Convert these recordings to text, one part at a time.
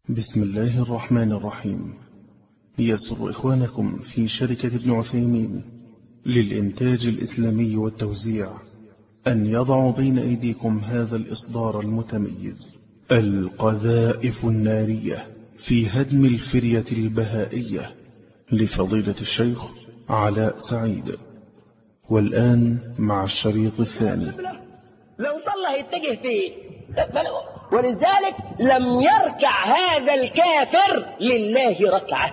بسم الله الرحمن الرحيم يسر إخوانكم في شركة ابن عثيمين للإنتاج الإسلامي والتوزيع أن يضعوا بين أيديكم هذا الإصدار المتميز القذائف النارية في هدم الفرية البهائية لفضيلة الشيخ علاء سعيد والآن مع الشريط الثاني لو صلى يتجه فيه ولذلك لم يركع هذا الكافر لله ركعة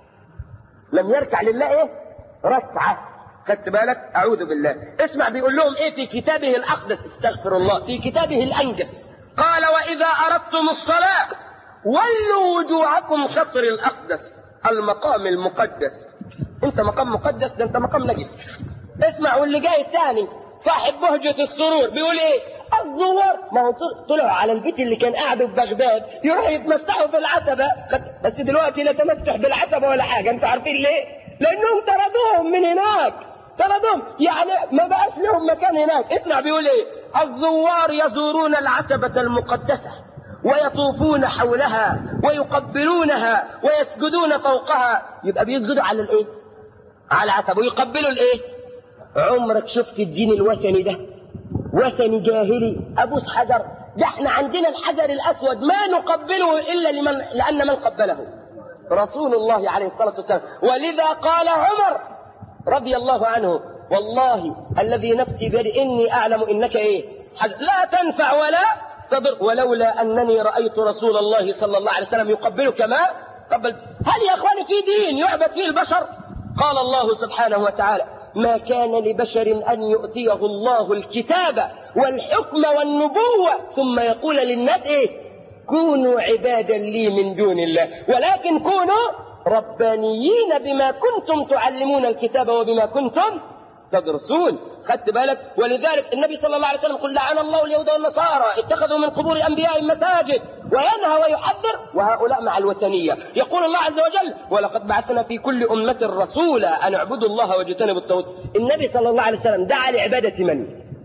لم يركع لله ايه ركعة خدت بالك اعوذ بالله اسمع بيقول لهم ايه في كتابه الاقدس استغفر الله في كتابه الانجس قال واذا اردتم الصلاة ولوا وجوهكم شطر الاقدس المقام المقدس انت مقام مقدس ده انت مقام نجس اسمع واللي جاي الثاني صاحب بهجة السرور بيقول ايه الزوار ما هو طلعوا على البيت اللي كان قاعده في بغداد يروحوا يتمسحوا في العتبة بس دلوقتي لا تمسح بالعتبة ولا حاجة انتوا عارفين ليه لانهم طردوهم من هناك طردوهم يعني ما بقاش لهم مكان هناك اسمع بيقول ايه الزوار يزورون العتبة المقدسة ويطوفون حولها ويقبلونها ويسجدون فوقها يبقى بيسجدوا على الايه على العتبة ويقبلوا الايه عمرك شفت الدين الوثني ده وثني جاهلي أبوس حجر ده احنا عندنا الحجر الأسود ما نقبله إلا لمن لأن من قبله رسول الله عليه الصلاة والسلام ولذا قال عمر رضي الله عنه والله الذي نفسي بيده إني أعلم إنك إيه حجر لا تنفع ولا تضر ولولا أنني رأيت رسول الله صلى الله عليه وسلم يقبلك ما قبل هل يا أخواني في دين يعبد فيه البشر قال الله سبحانه وتعالى ما كان لبشر أن يؤتيه الله الكتاب والحكم والنبوة ثم يقول للناس إيه كونوا عبادا لي من دون الله ولكن كونوا ربانيين بما كنتم تعلمون الكتاب وبما كنتم تدرسون خدت بالك ولذلك النبي صلى الله عليه وسلم قل لعن الله اليهود والنصارى اتخذوا من قبور انبيائهم مساجد وينهى ويحذر وهؤلاء مع الوثنيه يقول الله عز وجل ولقد بعثنا في كل امه رسولا ان اعبدوا الله واجتنبوا الطاغوت النبي صلى الله عليه وسلم دعا لعباده من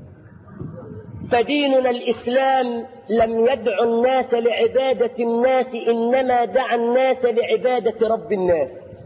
فديننا الاسلام لم يدع الناس لعباده الناس انما دعا الناس لعباده رب الناس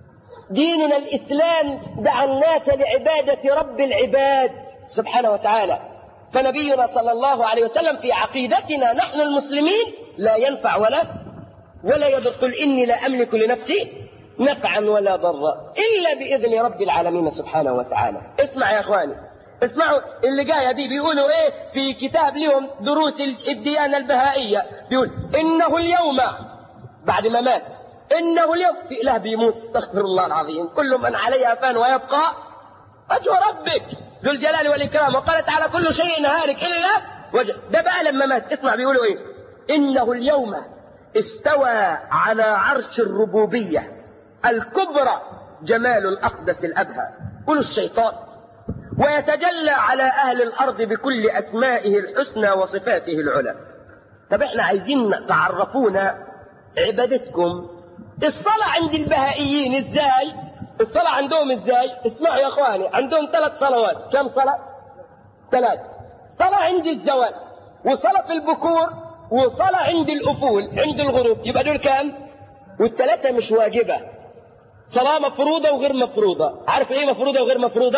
ديننا الإسلام دعا الناس لعبادة رب العباد سبحانه وتعالى فنبينا صلى الله عليه وسلم في عقيدتنا نحن المسلمين لا ينفع ولا ولا يضر قل إني لا أملك لنفسي نفعا ولا ضرا إلا بإذن رب العالمين سبحانه وتعالى اسمع يا إخواني اسمعوا اللي جايه دي بيقولوا ايه في كتاب لهم دروس الديانه البهائيه بيقول انه اليوم بعد ما مات إنه اليوم في إله بيموت استغفر الله العظيم كل من عليها فان ويبقى وجه ربك ذو الجلال والإكرام وقال تعالى كل شيء هالك إلا وجه ده بقى لما مات اسمع بيقولوا إيه إنه اليوم استوى على عرش الربوبية الكبرى جمال الأقدس الأبهى قولوا الشيطان ويتجلى على أهل الأرض بكل أسمائه الحسنى وصفاته العلى طب احنا عايزين تعرفونا عبادتكم الصلاة عند البهائيين ازاي الصلاة عندهم ازاي اسمعوا يا اخواني عندهم ثلاث صلوات كم صلاة ثلاث صلاة عند الزوال وصلاة في البكور وصلاة عند الأفول عند الغروب يبقى دول كام والثلاثة مش واجبة صلاة مفروضة وغير مفروضة عارف ايه مفروضة وغير مفروضة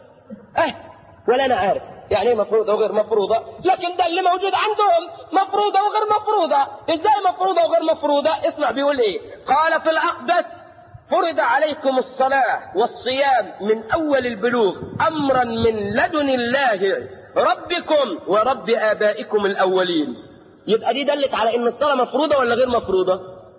اه ولا انا عارف يعني ايه مفروضة وغير مفروضة لكن ده اللي موجود عندهم مفروضة وغير مفروضة ازاي مفروضة وغير مفروضة اسمع بيقول ايه قال في الأقدس فرض عليكم الصلاة والصيام من أول البلوغ أمرا من لدن الله ربكم ورب آبائكم الأولين يبقى دي دلت على إن الصلاة مفروضة ولا غير مفروضة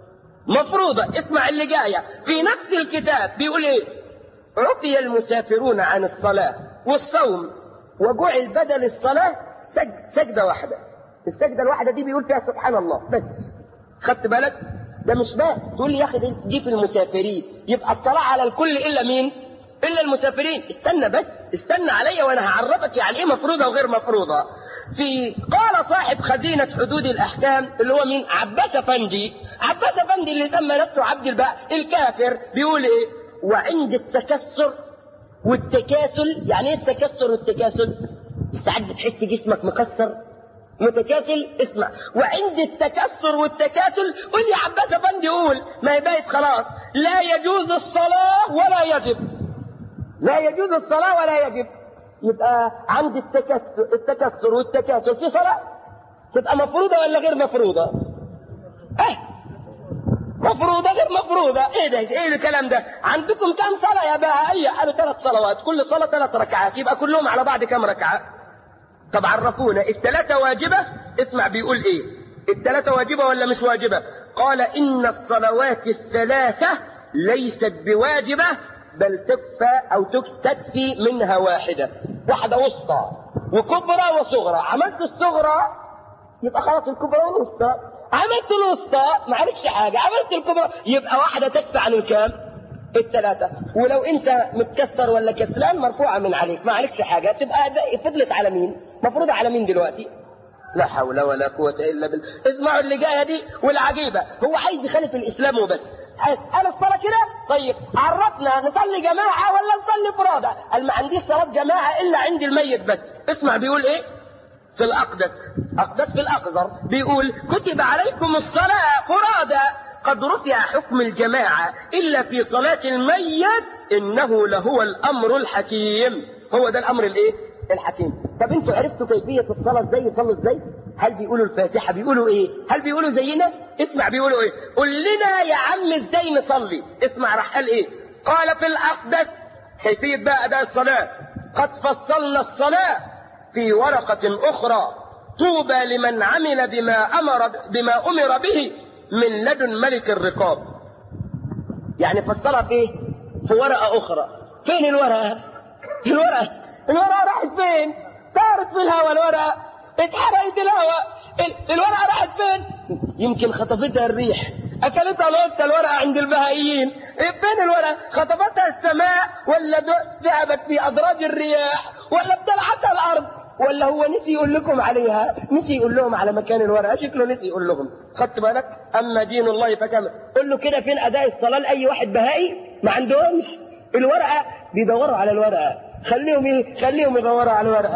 مفروضة اسمع اللي جاية في نفس الكتاب بيقول ايه عطي المسافرون عن الصلاة والصوم وجعل بدل الصلاة سجد سجدة واحدة السجدة الواحدة دي بيقول فيها سبحان الله بس خدت بالك ده مش بقى تقول لي يا أخي دي في المسافرين يبقى الصلاة على الكل إلا مين إلا المسافرين استنى بس استنى عليا وأنا هعرفك يعني إيه مفروضة وغير مفروضة في قال صاحب خزينة حدود الأحكام اللي هو مين عباس أفندي عباس أفندي اللي سمى نفسه عبد الباء الكافر بيقول إيه وعند التكسر والتكاسل يعني ايه التكسر والتكاسل ساعات بتحس جسمك مكسر متكاسل اسمع وعند التكسر والتكاسل قل يا عباس افندي قول ما هي بقت خلاص لا يجوز الصلاة ولا يجب لا يجوز الصلاة ولا يجب يبقى عند التكسر التكسر والتكاسل في صلاة تبقى مفروضة ولا غير مفروضة؟ اه مفروضة غير مفروضة ايه ده ايه الكلام ده عندكم كم صلاة يا بهائية قالوا ثلاث صلوات كل صلاة ثلاث ركعات يبقى كلهم على بعض كم ركعة طب عرفونا الثلاثة واجبة اسمع بيقول ايه الثلاثة واجبة ولا مش واجبة قال ان الصلوات الثلاثة ليست بواجبة بل تكفى او تكفي منها واحدة واحدة وسطى وكبرى وصغرى عملت الصغرى يبقى خلاص الكبرى والوسطى عملت الوسطى ما عليكش حاجة عملت الكبرى يبقى واحدة تكفي عن الكام الثلاثة ولو انت متكسر ولا كسلان مرفوعة من عليك ما عليكش حاجة تبقى فضلت على مين مفروضة على مين دلوقتي لا حول ولا قوة إلا بالله اسمعوا اللي جاية دي والعجيبة هو عايز يخالف الإسلام وبس قال الصلاة كده طيب عرفنا نصلي جماعة ولا نصلي فرادى قال ما عنديش صلاة جماعة إلا عند الميت بس اسمع بيقول إيه في الأقدس أقدس في الأقذر بيقول كتب عليكم الصلاة فرادى قد رفع حكم الجماعة إلا في صلاة الميت إنه لهو الأمر الحكيم هو ده الأمر الإيه الحكيم طب انتوا عرفتوا كيفية الصلاة ازاي يصلوا ازاي هل بيقولوا الفاتحة بيقولوا ايه هل بيقولوا زينا اسمع بيقولوا ايه قل لنا يا عم ازاي نصلي اسمع راح قال ايه قال في الأقدس كيفية بقى أداء الصلاة قد فصلنا الصلاة في ورقة أخرى طوبى لمن عمل بما أمر بما أمر به من لدن ملك الرقاب يعني فصلها في ايه في ورقة أخرى فين الورقة الورقة الورقة راحت فين طارت في الهواء الورقة اتحرقت الهواء الورقة راحت فين يمكن خطفتها الريح أكلتها القطة الورقة عند البهائيين فين الورقة خطفتها السماء ولا ذهبت في أدراج الرياح ولا ابتلعتها الأرض ولا هو نسي يقول لكم عليها نسي يقول لهم على مكان الورقة شكله نسي يقول لهم خدت بالك أما دين الله فكمل قول له كده فين أداء الصلاة لأي واحد بهائي ما عندهمش الورقة بيدوروا على الورقة خليهم ايه خليهم يدوروا على الورقة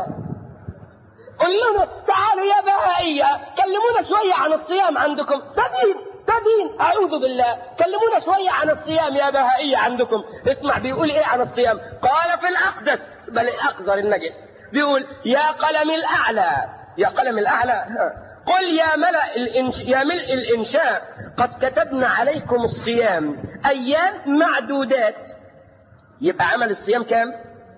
قول لنا تعالوا يا بهائية كلمونا شوية عن الصيام عندكم ده دين ده دين أعوذ بالله كلمونا شوية عن الصيام يا بهائية عندكم اسمع بيقول إيه عن الصيام قال في الأقدس بل الأقذر النجس بيقول يا قلم الأعلى يا قلم الأعلى قل يا ملأ الإنش... يا ملء الإنشاء قد كتبنا عليكم الصيام أيام معدودات يبقى عمل الصيام كام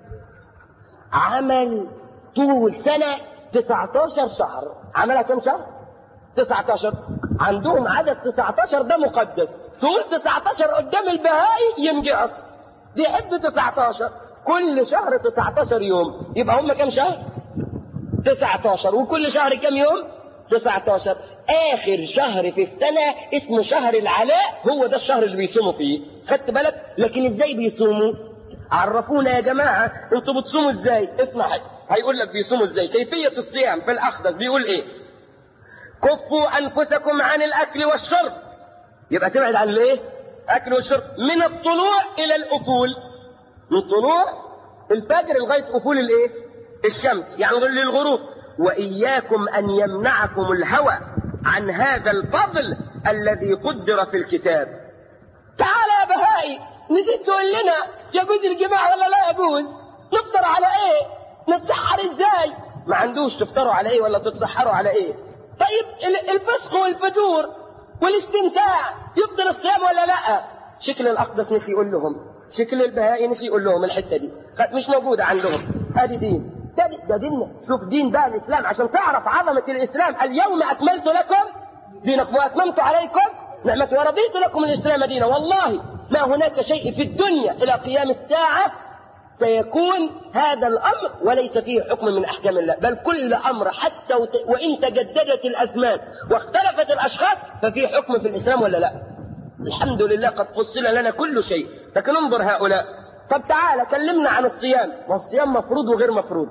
عمل طول سنة 19 شهر عملها كم شهر 19 عندهم عدد 19 ده مقدس تقول 19 قدام البهائي ينجعص بيحب 19 كل شهر 19 يوم يبقى هم كم شهر 19 وكل شهر كم يوم 19 آخر شهر في السنة اسمه شهر العلاء هو ده الشهر اللي بيصوموا فيه خدت بالك لكن ازاي بيصوموا عرفونا يا جماعة انتوا بتصوموا ازاي اسمع هيقول لك بيصوموا ازاي كيفية الصيام في الأخدس بيقول ايه كفوا أنفسكم عن الأكل والشرب يبقى تبعد عن الايه أكل والشرب من الطلوع إلى الأفول من طلوع الفجر لغاية أفول الايه الشمس يعني للغروب وإياكم أن يمنعكم الهوى عن هذا الفضل الذي قدر في الكتاب تعال يا بهائي نسيت تقول لنا يجوز الجماع ولا لا يجوز نفطر على ايه نتسحر ازاي ما عندوش تفطروا على ايه ولا تتسحروا على ايه طيب الفسخ والفجور والاستمتاع يبطل الصيام ولا لا شكل الاقدس نسي يقول لهم شكل البهائي نسي يقول لهم الحته دي مش موجوده عندهم ادي دين ده, ده ديننا شوف دين بقى الاسلام عشان تعرف عظمه الاسلام اليوم اكملت لكم دينكم واتممت عليكم نعمتي ورضيت لكم الاسلام دينا والله ما هناك شيء في الدنيا الى قيام الساعه سيكون هذا الامر وليس فيه حكم من احكام الله بل كل امر حتى وان تجددت الازمان واختلفت الاشخاص ففي حكم في الاسلام ولا لا الحمد لله قد فصل لنا كل شيء لكن انظر هؤلاء طب تعالى كلمنا عن الصيام والصيام مفروض وغير مفروض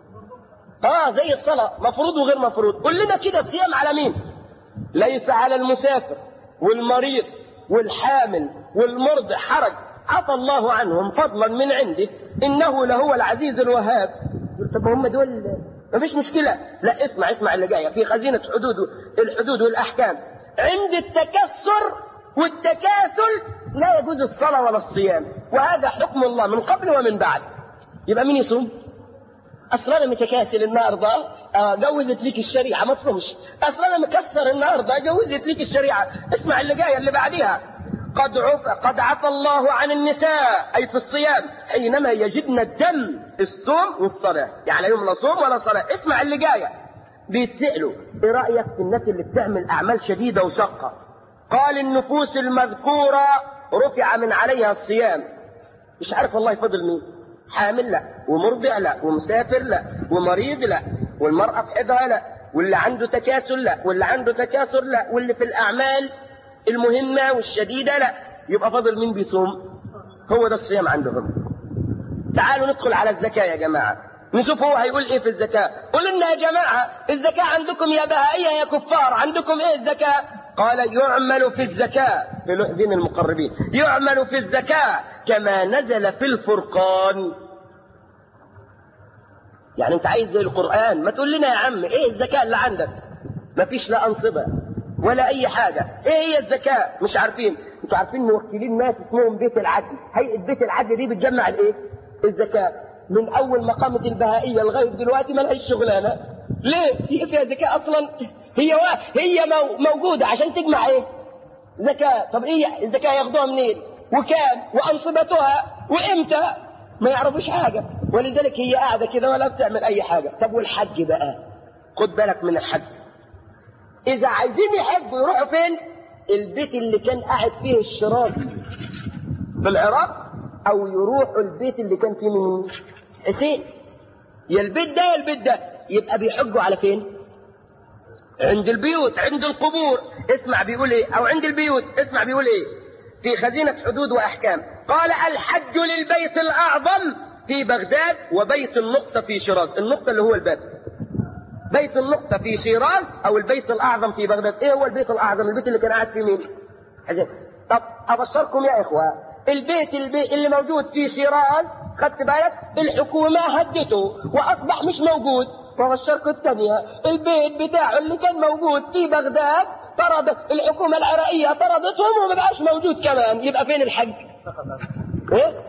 اه زي الصلاة مفروض وغير مفروض قل لنا كده الصيام على مين ليس على المسافر والمريض والحامل والمرضع حرج عفى الله عنهم فضلا من عنده انه لهو العزيز الوهاب طب هم دول مفيش مشكلة لا اسمع اسمع اللي جاية في خزينة حدود الحدود والأحكام عند التكسر والتكاسل لا يجوز الصلاة ولا الصيام وهذا حكم الله من قبل ومن بعد يبقى مين يصوم اصل انا متكاسل النهارده آه، جوزت ليك الشريعه ما تصومش اصل انا مكسر النهارده جوزت ليك الشريعه اسمع اللي جايه اللي بعديها قد عف قد عفى الله عن النساء اي في الصيام حينما يجدن الدم الصوم والصلاه يعني يوم لا صوم ولا صلاه اسمع اللي جايه بيتسالوا ايه رايك في الناس اللي بتعمل اعمال شديده وشاقه قال النفوس المذكوره رفع من عليها الصيام مش عارف والله فضل مين حامل لا ومرضع لا ومسافر لا ومريض لا والمرأة في حيضها لا واللي عنده تكاسل لا واللي عنده تكاثر لا واللي في الأعمال المهمة والشديدة لا يبقى فاضل مين بيصوم هو ده الصيام عندهم تعالوا ندخل على الزكاة يا جماعة نشوف هو هيقول ايه في الزكاة قول لنا يا جماعة الزكاة عندكم يا بهائية يا كفار عندكم ايه الزكاة قال يعمل في الزكاة في لحزين المقربين يعمل في الزكاة كما نزل في الفرقان يعني انت عايز زي القرآن ما تقول لنا يا عم ايه الزكاة اللي عندك ما فيش لا أنصبة ولا أي حاجة ايه هي الزكاة مش عارفين انتوا عارفين موكلين ناس اسمهم بيت العدل هيئة بيت العدل دي بتجمع الايه الزكاة من أول ما قامت البهائية لغاية دلوقتي ما لهاش شغلانة ليه هي فيها زكاة أصلا هي وا... هي مو... موجودة عشان تجمع ايه زكاة طب ايه الزكاة ياخدوها منين وكام وأنصبتها وإمتى ما يعرفوش حاجة ولذلك هي قاعدة كده ولا بتعمل أي حاجة طب والحج بقى خد بالك من الحج إذا عايزين يحجوا يروحوا فين البيت اللي كان قاعد فيه الشرازي في العراق أو يروحوا البيت اللي كان فيه مين حسين يا البيت ده يا البيت ده يبقى بيحجوا على فين عند البيوت عند القبور اسمع بيقول ايه او عند البيوت اسمع بيقول ايه في خزينة حدود واحكام قال الحج للبيت الاعظم في بغداد وبيت النقطة في شيراز النقطة اللي هو الباب بيت النقطة في شيراز او البيت الاعظم في بغداد ايه هو البيت الاعظم البيت اللي كان قاعد فيه مين حزين طب ابشركم يا اخوة البيت, البيت اللي موجود في شيراز خدت بالك الحكومة هدته واصبح مش موجود وبشركم الثانية البيت بتاعه اللي كان موجود في بغداد طرد الحكومة العراقية طردتهم وما بقاش موجود كمان يبقى فين الحج؟ ايه؟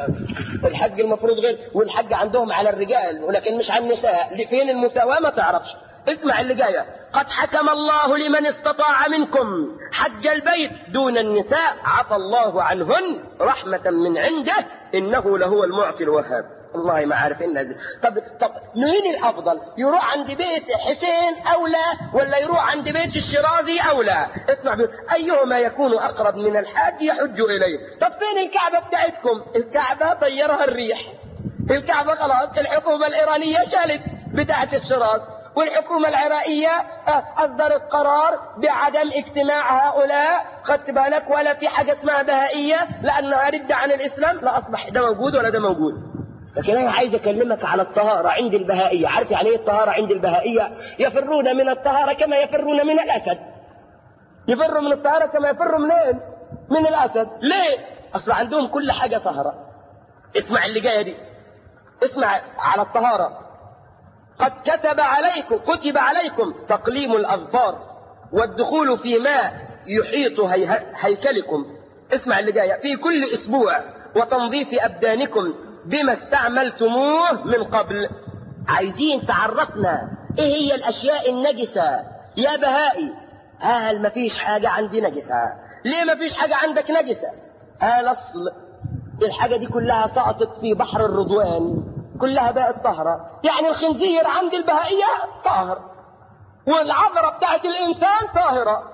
الحج المفروض غير والحج عندهم على الرجال ولكن مش على النساء فين المساواة ما تعرفش اسمع اللي جاية قد حكم الله لمن استطاع منكم حج البيت دون النساء عفى الله عنهن رحمة من عنده إنه لهو المعطي الوهاب والله ما عارف إن طب طب مين الأفضل يروح عند بيت حسين أولى ولا يروح عند بيت الشرازي أولى اسمع بيت. أيهما يكون أقرب من الحاج يحج إليه طب فين الكعبة بتاعتكم الكعبة طيرها الريح الكعبة خلاص الحكومة الإيرانية شالت بتاعة الشراز والحكومة العراقية أصدرت قرار بعدم اجتماع هؤلاء خدت بالك ولا في حاجة اسمها بهائية لأنها ردة عن الإسلام لا أصبح ده موجود ولا ده موجود لكن أنا عايز أكلمك على الطهارة عند البهائية عارف يعني إيه الطهارة عند البهائية يفرون من الطهارة كما يفرون من الأسد يفروا من الطهارة كما يفروا منين من الأسد ليه أصل عندهم كل حاجة طهرة اسمع اللي جاية دي اسمع على الطهارة قد كتب عليكم كتب عليكم تقليم الأظفار والدخول في ماء يحيط هيكلكم اسمع اللي جاية في كل أسبوع وتنظيف أبدانكم بما استعملتموه من قبل عايزين تعرفنا ايه هي الاشياء النجسة يا بهائي هل ما فيش حاجة عندي نجسة ليه ما فيش حاجة عندك نجسة قال اصل الحاجة دي كلها سقطت في بحر الرضوان كلها بقت طهرة يعني الخنزير عند البهائية طاهر والعذرة بتاعت الإنسان طاهرة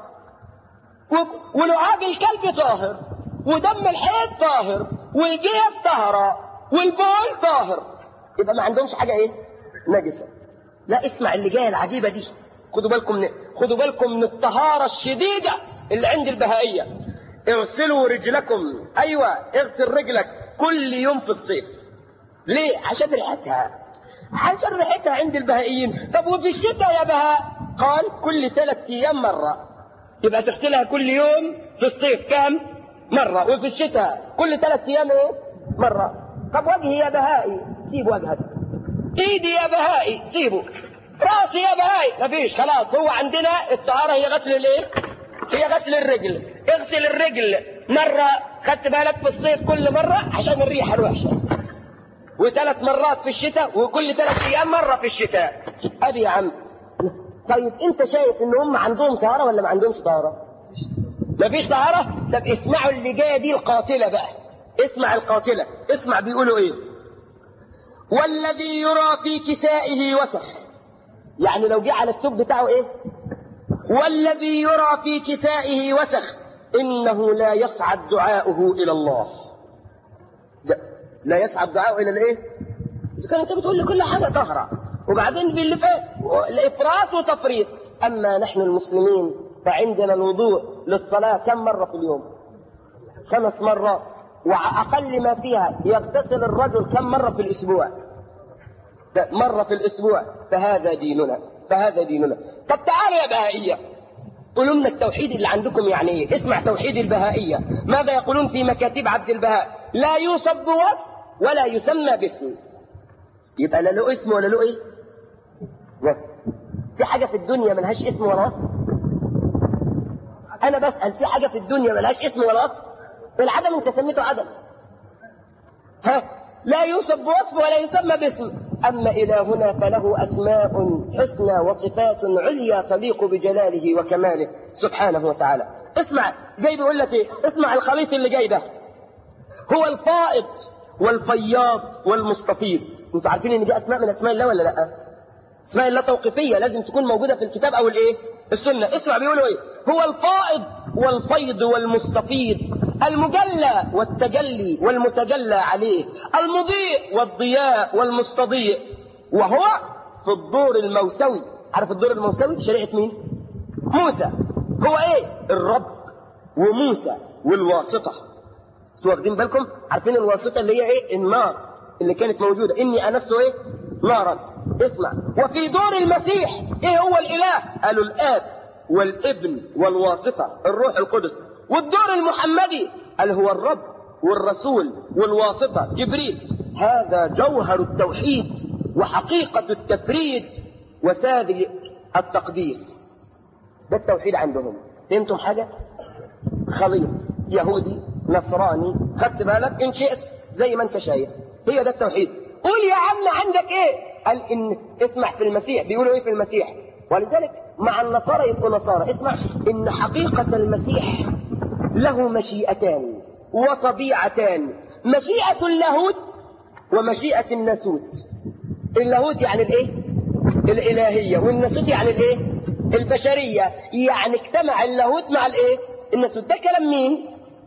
ولعاب الكلب طاهر ودم الحيط طاهر والجيف طاهرة والبول طاهر يبقى ما عندهمش حاجة ايه نجسة لا اسمع اللي جاية العجيبة دي خدوا بالكم من خدوا بالكم من الطهارة الشديدة اللي عند البهائية اغسلوا رجلكم ايوه اغسل رجلك كل يوم في الصيف ليه عشان ريحتها عشان ريحتها عند البهائيين طب وفي الشتاء يا بهاء قال كل ثلاث ايام مرة يبقى تغسلها كل يوم في الصيف كم مرة وفي الشتاء كل ثلاث ايام ايه مرة طب وجهي يا بهائي سيب وجهك ايدي يا بهائي سيبه راسي يا بهائي مفيش خلاص هو عندنا الطهارة هي غسل الايه هي غسل الرجل اغسل الرجل مرة خدت بالك في الصيف كل مرة عشان الريحة الوحشة وثلاث مرات في الشتاء وكل ثلاث ايام مرة في الشتاء ادي يا عم طيب انت شايف ان هم عندهم طهارة ولا ما عندهمش طهارة مفيش طهارة طب اسمعوا اللي جاية دي القاتلة بقى اسمع القاتلة اسمع بيقولوا ايه والذي يرى في كسائه وسخ يعني لو جه على التوب بتاعه ايه والذي يرى في كسائه وسخ انه لا يصعد دعاؤه الى الله ده لا يصعد دعاؤه الى الايه اذا كان انت بتقول لي كل حاجه طهره وبعدين باللي فات الافراط وتفريط اما نحن المسلمين فعندنا الوضوء للصلاه كم مره في اليوم خمس مرات وأقل ما فيها يغتسل الرجل كم مرة في الأسبوع مرة في الأسبوع فهذا ديننا فهذا ديننا طب تعالوا يا بهائية قولوا لنا التوحيد اللي عندكم يعني ايه اسمع توحيد البهائية ماذا يقولون في مكاتب عبد البهاء لا يوصف بوصف ولا يسمى باسم يبقى لا له اسم ولا له ايه وصف في حاجة في الدنيا ملهاش اسم ولا وصف انا بسأل في حاجة في الدنيا ملهاش اسم ولا وصف العدم انت سميته عدم ها لا يوصف بوصف ولا يسمى باسم أما إلهنا فله أسماء حسنى وصفات عليا تليق بجلاله وكماله سبحانه وتعالى اسمع جاي بيقول لك ايه اسمع الخليط اللي جاي ده هو الفائض والفياض والمستفيض انتوا عارفين ان دي اسماء من اسماء الله ولا لا اسماء الله توقيفيه لازم تكون موجوده في الكتاب او الايه السنه اسمع بيقولوا ايه هو الفائض والفيض والمستفيض المجلى والتجلي والمتجلى عليه المضيء والضياء والمستضيء وهو في الدور الموسوي عارف الدور الموسوي شريعة مين موسى هو ايه الرب وموسى والواسطة انتوا واخدين بالكم عارفين الواسطة اللي هي ايه النار اللي كانت موجودة اني انست ايه نارا اسمع وفي دور المسيح ايه هو الاله قالوا الاب والابن والواسطة الروح القدس والدور المحمدي اللي هو الرب والرسول والواسطة جبريل هذا جوهر التوحيد وحقيقة التفريد وساذج التقديس ده التوحيد عندهم فهمتم حاجة خليط يهودي نصراني خدت بالك إن شئت زي ما انت شايف هي ده التوحيد قول يا عم عندك ايه قال ان اسمع في المسيح بيقولوا ايه في المسيح ولذلك مع النصارى يبقوا نصارى اسمع ان حقيقة المسيح له مشيئتان وطبيعتان مشيئة اللاهوت ومشيئة الناسوت اللاهوت يعني الايه الالهية والناسوت يعني الايه البشرية يعني اجتمع اللاهوت مع الايه الناسوت ده كلام مين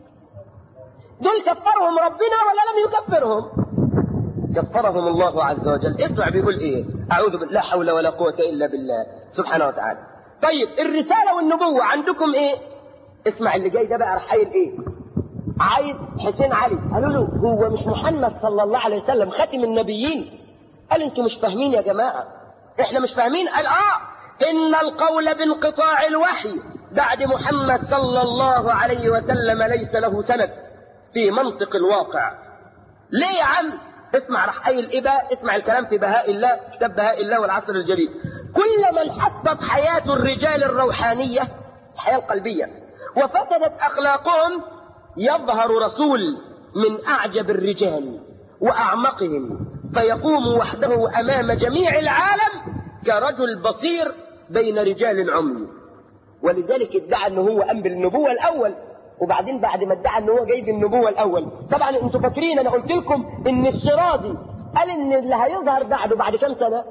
دول كفرهم ربنا ولا لم يكفرهم كفرهم الله عز وجل اسمع بيقول ايه اعوذ بالله لا حول ولا قوة الا بالله سبحانه وتعالى طيب الرسالة والنبوة عندكم ايه اسمع اللي جاي ده بقى راح قايل ايه عايز حسين علي قالوا له هو مش محمد صلى الله عليه وسلم خاتم النبيين قال انتوا مش فاهمين يا جماعة احنا مش فاهمين قال اه ان القول بانقطاع الوحي بعد محمد صلى الله عليه وسلم ليس له سند في منطق الواقع ليه يا عم اسمع راح قايل ايه بقى اسمع الكلام في بهاء الله كتاب بهاء الله والعصر الجديد كل من حطت حياة الرجال الروحانية الحياة القلبية وفسدت أخلاقهم يظهر رسول من أعجب الرجال وأعمقهم فيقوم وحده أمام جميع العالم كرجل بصير بين رجال عمي ولذلك ادعى أنه هو أم بالنبوة الأول وبعدين بعد ما ادعى ان هو جاي بالنبوه الاول طبعا انتوا فاكرين انا قلت لكم ان الشرازي قال ان اللي هيظهر بعده بعد كام سنه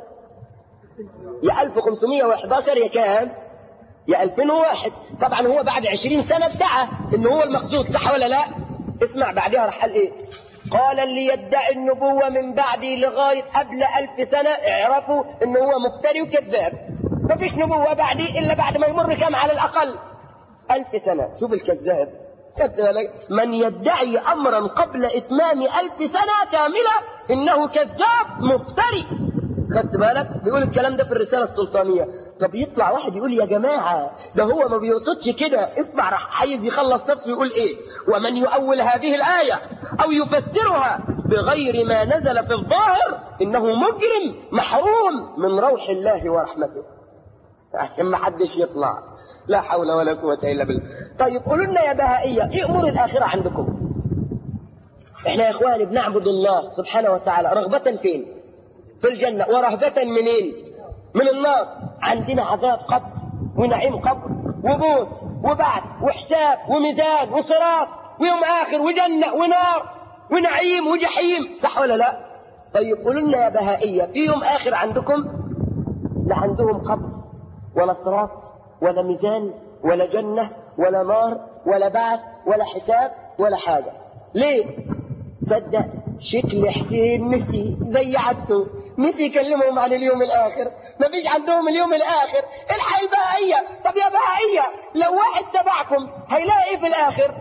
يا 1511 يا كام يا 2001 طبعا هو بعد 20 سنه ادعى ان هو المقصود صح ولا لا اسمع بعدها راح قال ايه قال اللي يدعي النبوة من بعدي لغاية قبل ألف سنة اعرفوا ان هو مفتري وكذاب مفيش نبوة بعدي إلا بعد ما يمر كم على الأقل ألف سنة شوف الكذاب خدت بالك من يدعي أمرا قبل إتمام ألف سنة كاملة إنه كذاب مفتري خدت بالك بيقول الكلام ده في الرسالة السلطانية طب يطلع واحد يقول يا جماعة ده هو ما بيقصدش كده اسمع راح عايز يخلص نفسه يقول ايه ومن يؤول هذه الآية أو يفسرها بغير ما نزل في الظاهر إنه مجرم محروم من روح الله ورحمته عشان ما حدش يطلع لا حول ولا قوة إلا بالله طيب قولوا لنا يا بهائية إيه أمور الآخرة عندكم إحنا يا إخواني بنعبد الله سبحانه وتعالى رغبة فين في الجنة ورهبة منين من النار عندنا عذاب قبر ونعيم قبر وموت وبعث وحساب وميزان وصراط ويوم آخر وجنة ونار ونعيم وجحيم صح ولا لا طيب قولوا لنا يا بهائية في يوم آخر عندكم لا عندهم قبر ولا صراط ولا ميزان ولا جنة ولا نار ولا بعث ولا حساب ولا حاجة ليه صدق شكل حسين ميسي زي عدته ميسي يكلمهم عن اليوم الآخر ما فيش عندهم اليوم الآخر الحق البهائية طب يا بهائية لو واحد تبعكم هيلاقي ايه في الآخر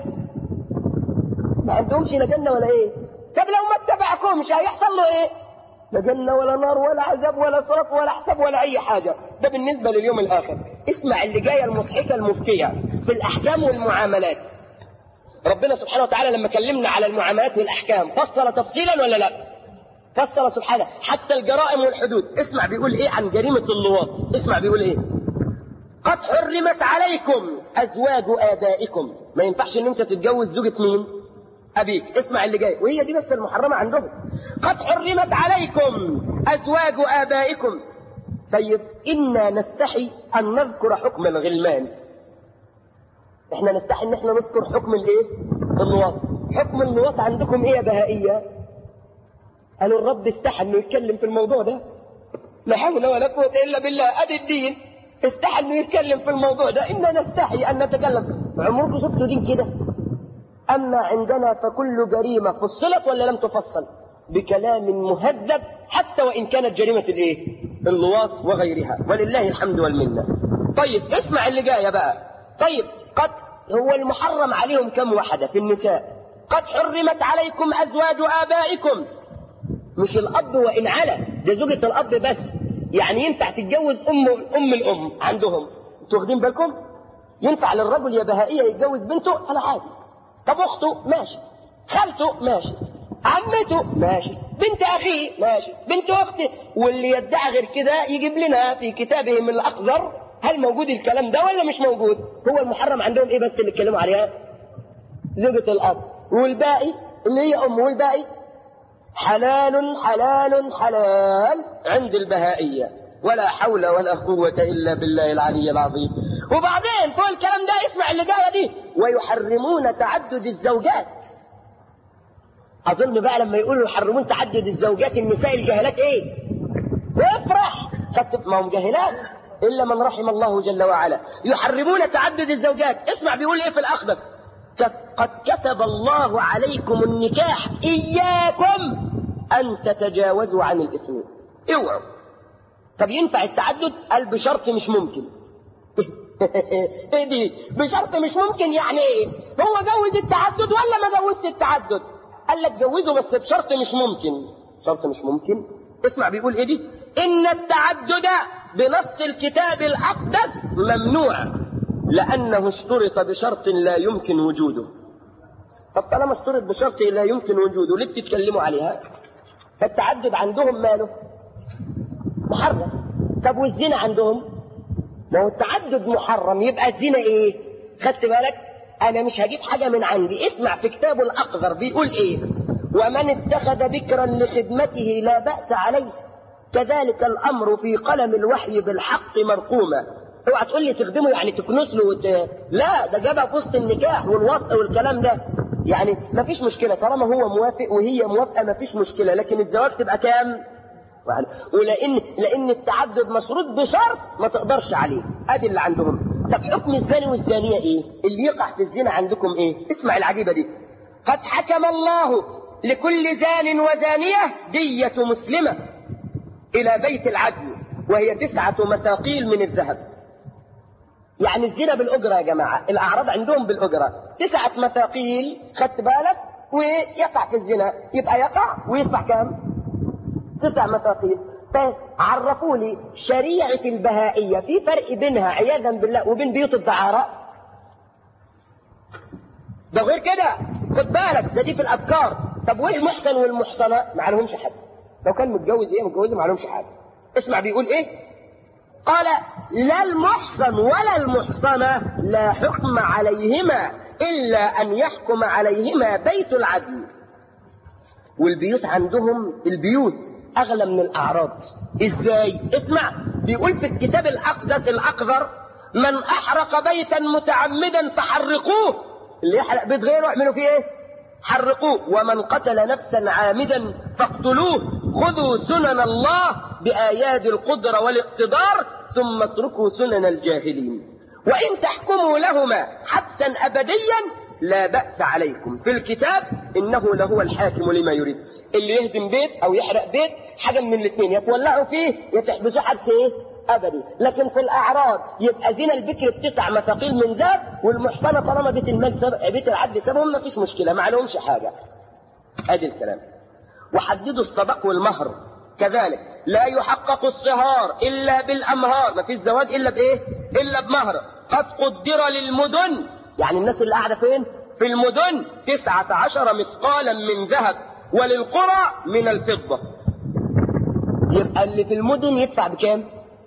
ما عندهمش لا جنة ولا ايه طب لو ما اتبعكمش هيحصل له ايه لا جنة ولا نار ولا عذاب ولا صرف ولا حساب ولا أي حاجة ده بالنسبة لليوم الآخر اسمع اللي جاية المضحكة المفتية في الأحكام والمعاملات ربنا سبحانه وتعالى لما كلمنا على المعاملات والأحكام فصل تفصيلا ولا لا فصل سبحانه حتى الجرائم والحدود اسمع بيقول ايه عن جريمة اللواط اسمع بيقول ايه قد حرمت عليكم أزواج آبائكم ما ينفعش ان انت تتجوز زوجة مين أبيك اسمع اللي جاي وهي دي بس المحرمة عندهم قد حرمت عليكم أزواج آبائكم طيب إنا نستحي أن نذكر حكم الغلمان إحنا نستحي إن إحنا نذكر حكم الإيه؟ اللواط حكم اللواط عندكم إيه يا بهائية؟ قالوا الرب استحى إنه يتكلم في الموضوع ده لا حول ولا قوة إلا بالله أدي الدين استحى إنه يتكلم في الموضوع ده إنا نستحي أن نتكلم عمركم شفتوا دين كده؟ أما عندنا فكل جريمة فصلت ولا لم تفصل بكلام مهذب حتى وإن كانت جريمة الإيه؟ اللواط وغيرها ولله الحمد والمنة طيب اسمع اللي جاية بقى طيب قد هو المحرم عليهم كم واحدة في النساء قد حرمت عليكم أزواج آبائكم مش الأب وإن على ده زوجة الأب بس يعني ينفع تتجوز أم أم الأم عندهم انتوا واخدين بالكم ينفع للرجل يا بهائية يتجوز بنته على عادي طب اخته ماشي خالته ماشي عمته ماشي بنت اخيه ماشي بنت اخته واللي يدعي غير كده يجيب لنا في كتابهم الاقذر هل موجود الكلام ده ولا مش موجود هو المحرم عندهم ايه بس اللي اتكلموا عليها زوجة الاب والباقي اللي هي ام والباقي حلال حلال حلال عند البهائية ولا حول ولا قوة إلا بالله العلي العظيم وبعدين فوق الكلام ده اسمع اللي جاية دي ويحرمون تعدد الزوجات أظن بقى لما يقولوا يحرمون تعدد الزوجات النساء الجاهلات إيه افرح خدت ما هم جاهلات إلا من رحم الله جل وعلا يحرمون تعدد الزوجات اسمع بيقول إيه في الأخبث قد كتب الله عليكم النكاح إياكم أن تتجاوزوا عن الاثنين اوعوا طب ينفع التعدد قال بشرط مش ممكن ايه دي بشرط مش ممكن يعني ايه هو جوز التعدد ولا ما جوزت التعدد قال لك جوزه بس بشرط مش ممكن شرط مش ممكن اسمع بيقول ايه دي ان التعدد بنص الكتاب الاقدس ممنوع لانه اشترط بشرط لا يمكن وجوده طب طالما اشترط بشرط لا يمكن وجوده ليه بتتكلموا عليها فالتعدد عندهم ماله محرم طب والزنا عندهم ما هو التعدد محرم يبقى الزنا ايه خدت بالك انا مش هجيب حاجه من عندي اسمع في كتابه الاقذر بيقول ايه ومن اتخذ بكرا لخدمته لا باس عليه كذلك الامر في قلم الوحي بالحق مرقوما اوعى تقول لي تخدمه يعني تكنس له وت... لا ده جابها في وسط النكاح والوطء والكلام ده يعني ما فيش مشكله طالما هو موافق وهي موافقه ما فيش مشكله لكن الزواج تبقى كام ولان لان التعدد مشروط بشرط ما تقدرش عليه ادي اللي عندهم طب حكم الزاني والزانيه ايه اللي يقع في الزنا عندكم ايه اسمع العجيبه دي قد حكم الله لكل زان وزانيه ديه مسلمه الى بيت العدل وهي تسعه مثاقيل من الذهب يعني الزنا بالاجره يا جماعه الاعراض عندهم بالاجره تسعه مثاقيل خدت بالك ويقع في الزنا يبقى يقع ويدفع كام تسع مثاقيل طيب عرفوا لي شريعة البهائية في فرق بينها عياذا بالله وبين بيوت الدعارة ده غير كده خد بالك ده دي في الأفكار طب وايه المحسن والمحصنة ما عليهمش حد لو كان متجوز ايه متجوزه ما عليهمش حاجة اسمع بيقول ايه قال لا المحصن ولا المحصنة لا حكم عليهما إلا أن يحكم عليهما بيت العدل والبيوت عندهم البيوت أغلى من الأعراض إزاي؟ اسمع بيقول في الكتاب الأقدس الأقذر من أحرق بيتا متعمدا فحرقوه اللي يحرق بيت غيره اعملوا فيه إيه؟ حرقوه ومن قتل نفسا عامدا فاقتلوه خذوا سنن الله بآيات القدرة والاقتدار ثم اتركوا سنن الجاهلين وإن تحكموا لهما حبسا أبديا لا بأس عليكم في الكتاب إنه لهو الحاكم لما يريد اللي يهدم بيت أو يحرق بيت حاجة من الاثنين يتولعوا فيه يتحبسوا حبس إيه؟ أبدي لكن في الأعراض يبقى زنا البكر بتسع مثاقيل من ذهب والمحصنة طالما بيت المال سب... بيت العدل سبهم ما فيش مشكلة ما عليهمش حاجة أدي الكلام وحددوا الصدق والمهر كذلك لا يحقق الصهار إلا بالأمهار ما فيش زواج إلا بإيه إلا بمهر قد قدر للمدن يعني الناس اللي قاعدة فين في المدن تسعة عشر مثقالا من ذهب وللقرى من الفضة يبقى اللي في المدن يدفع بكام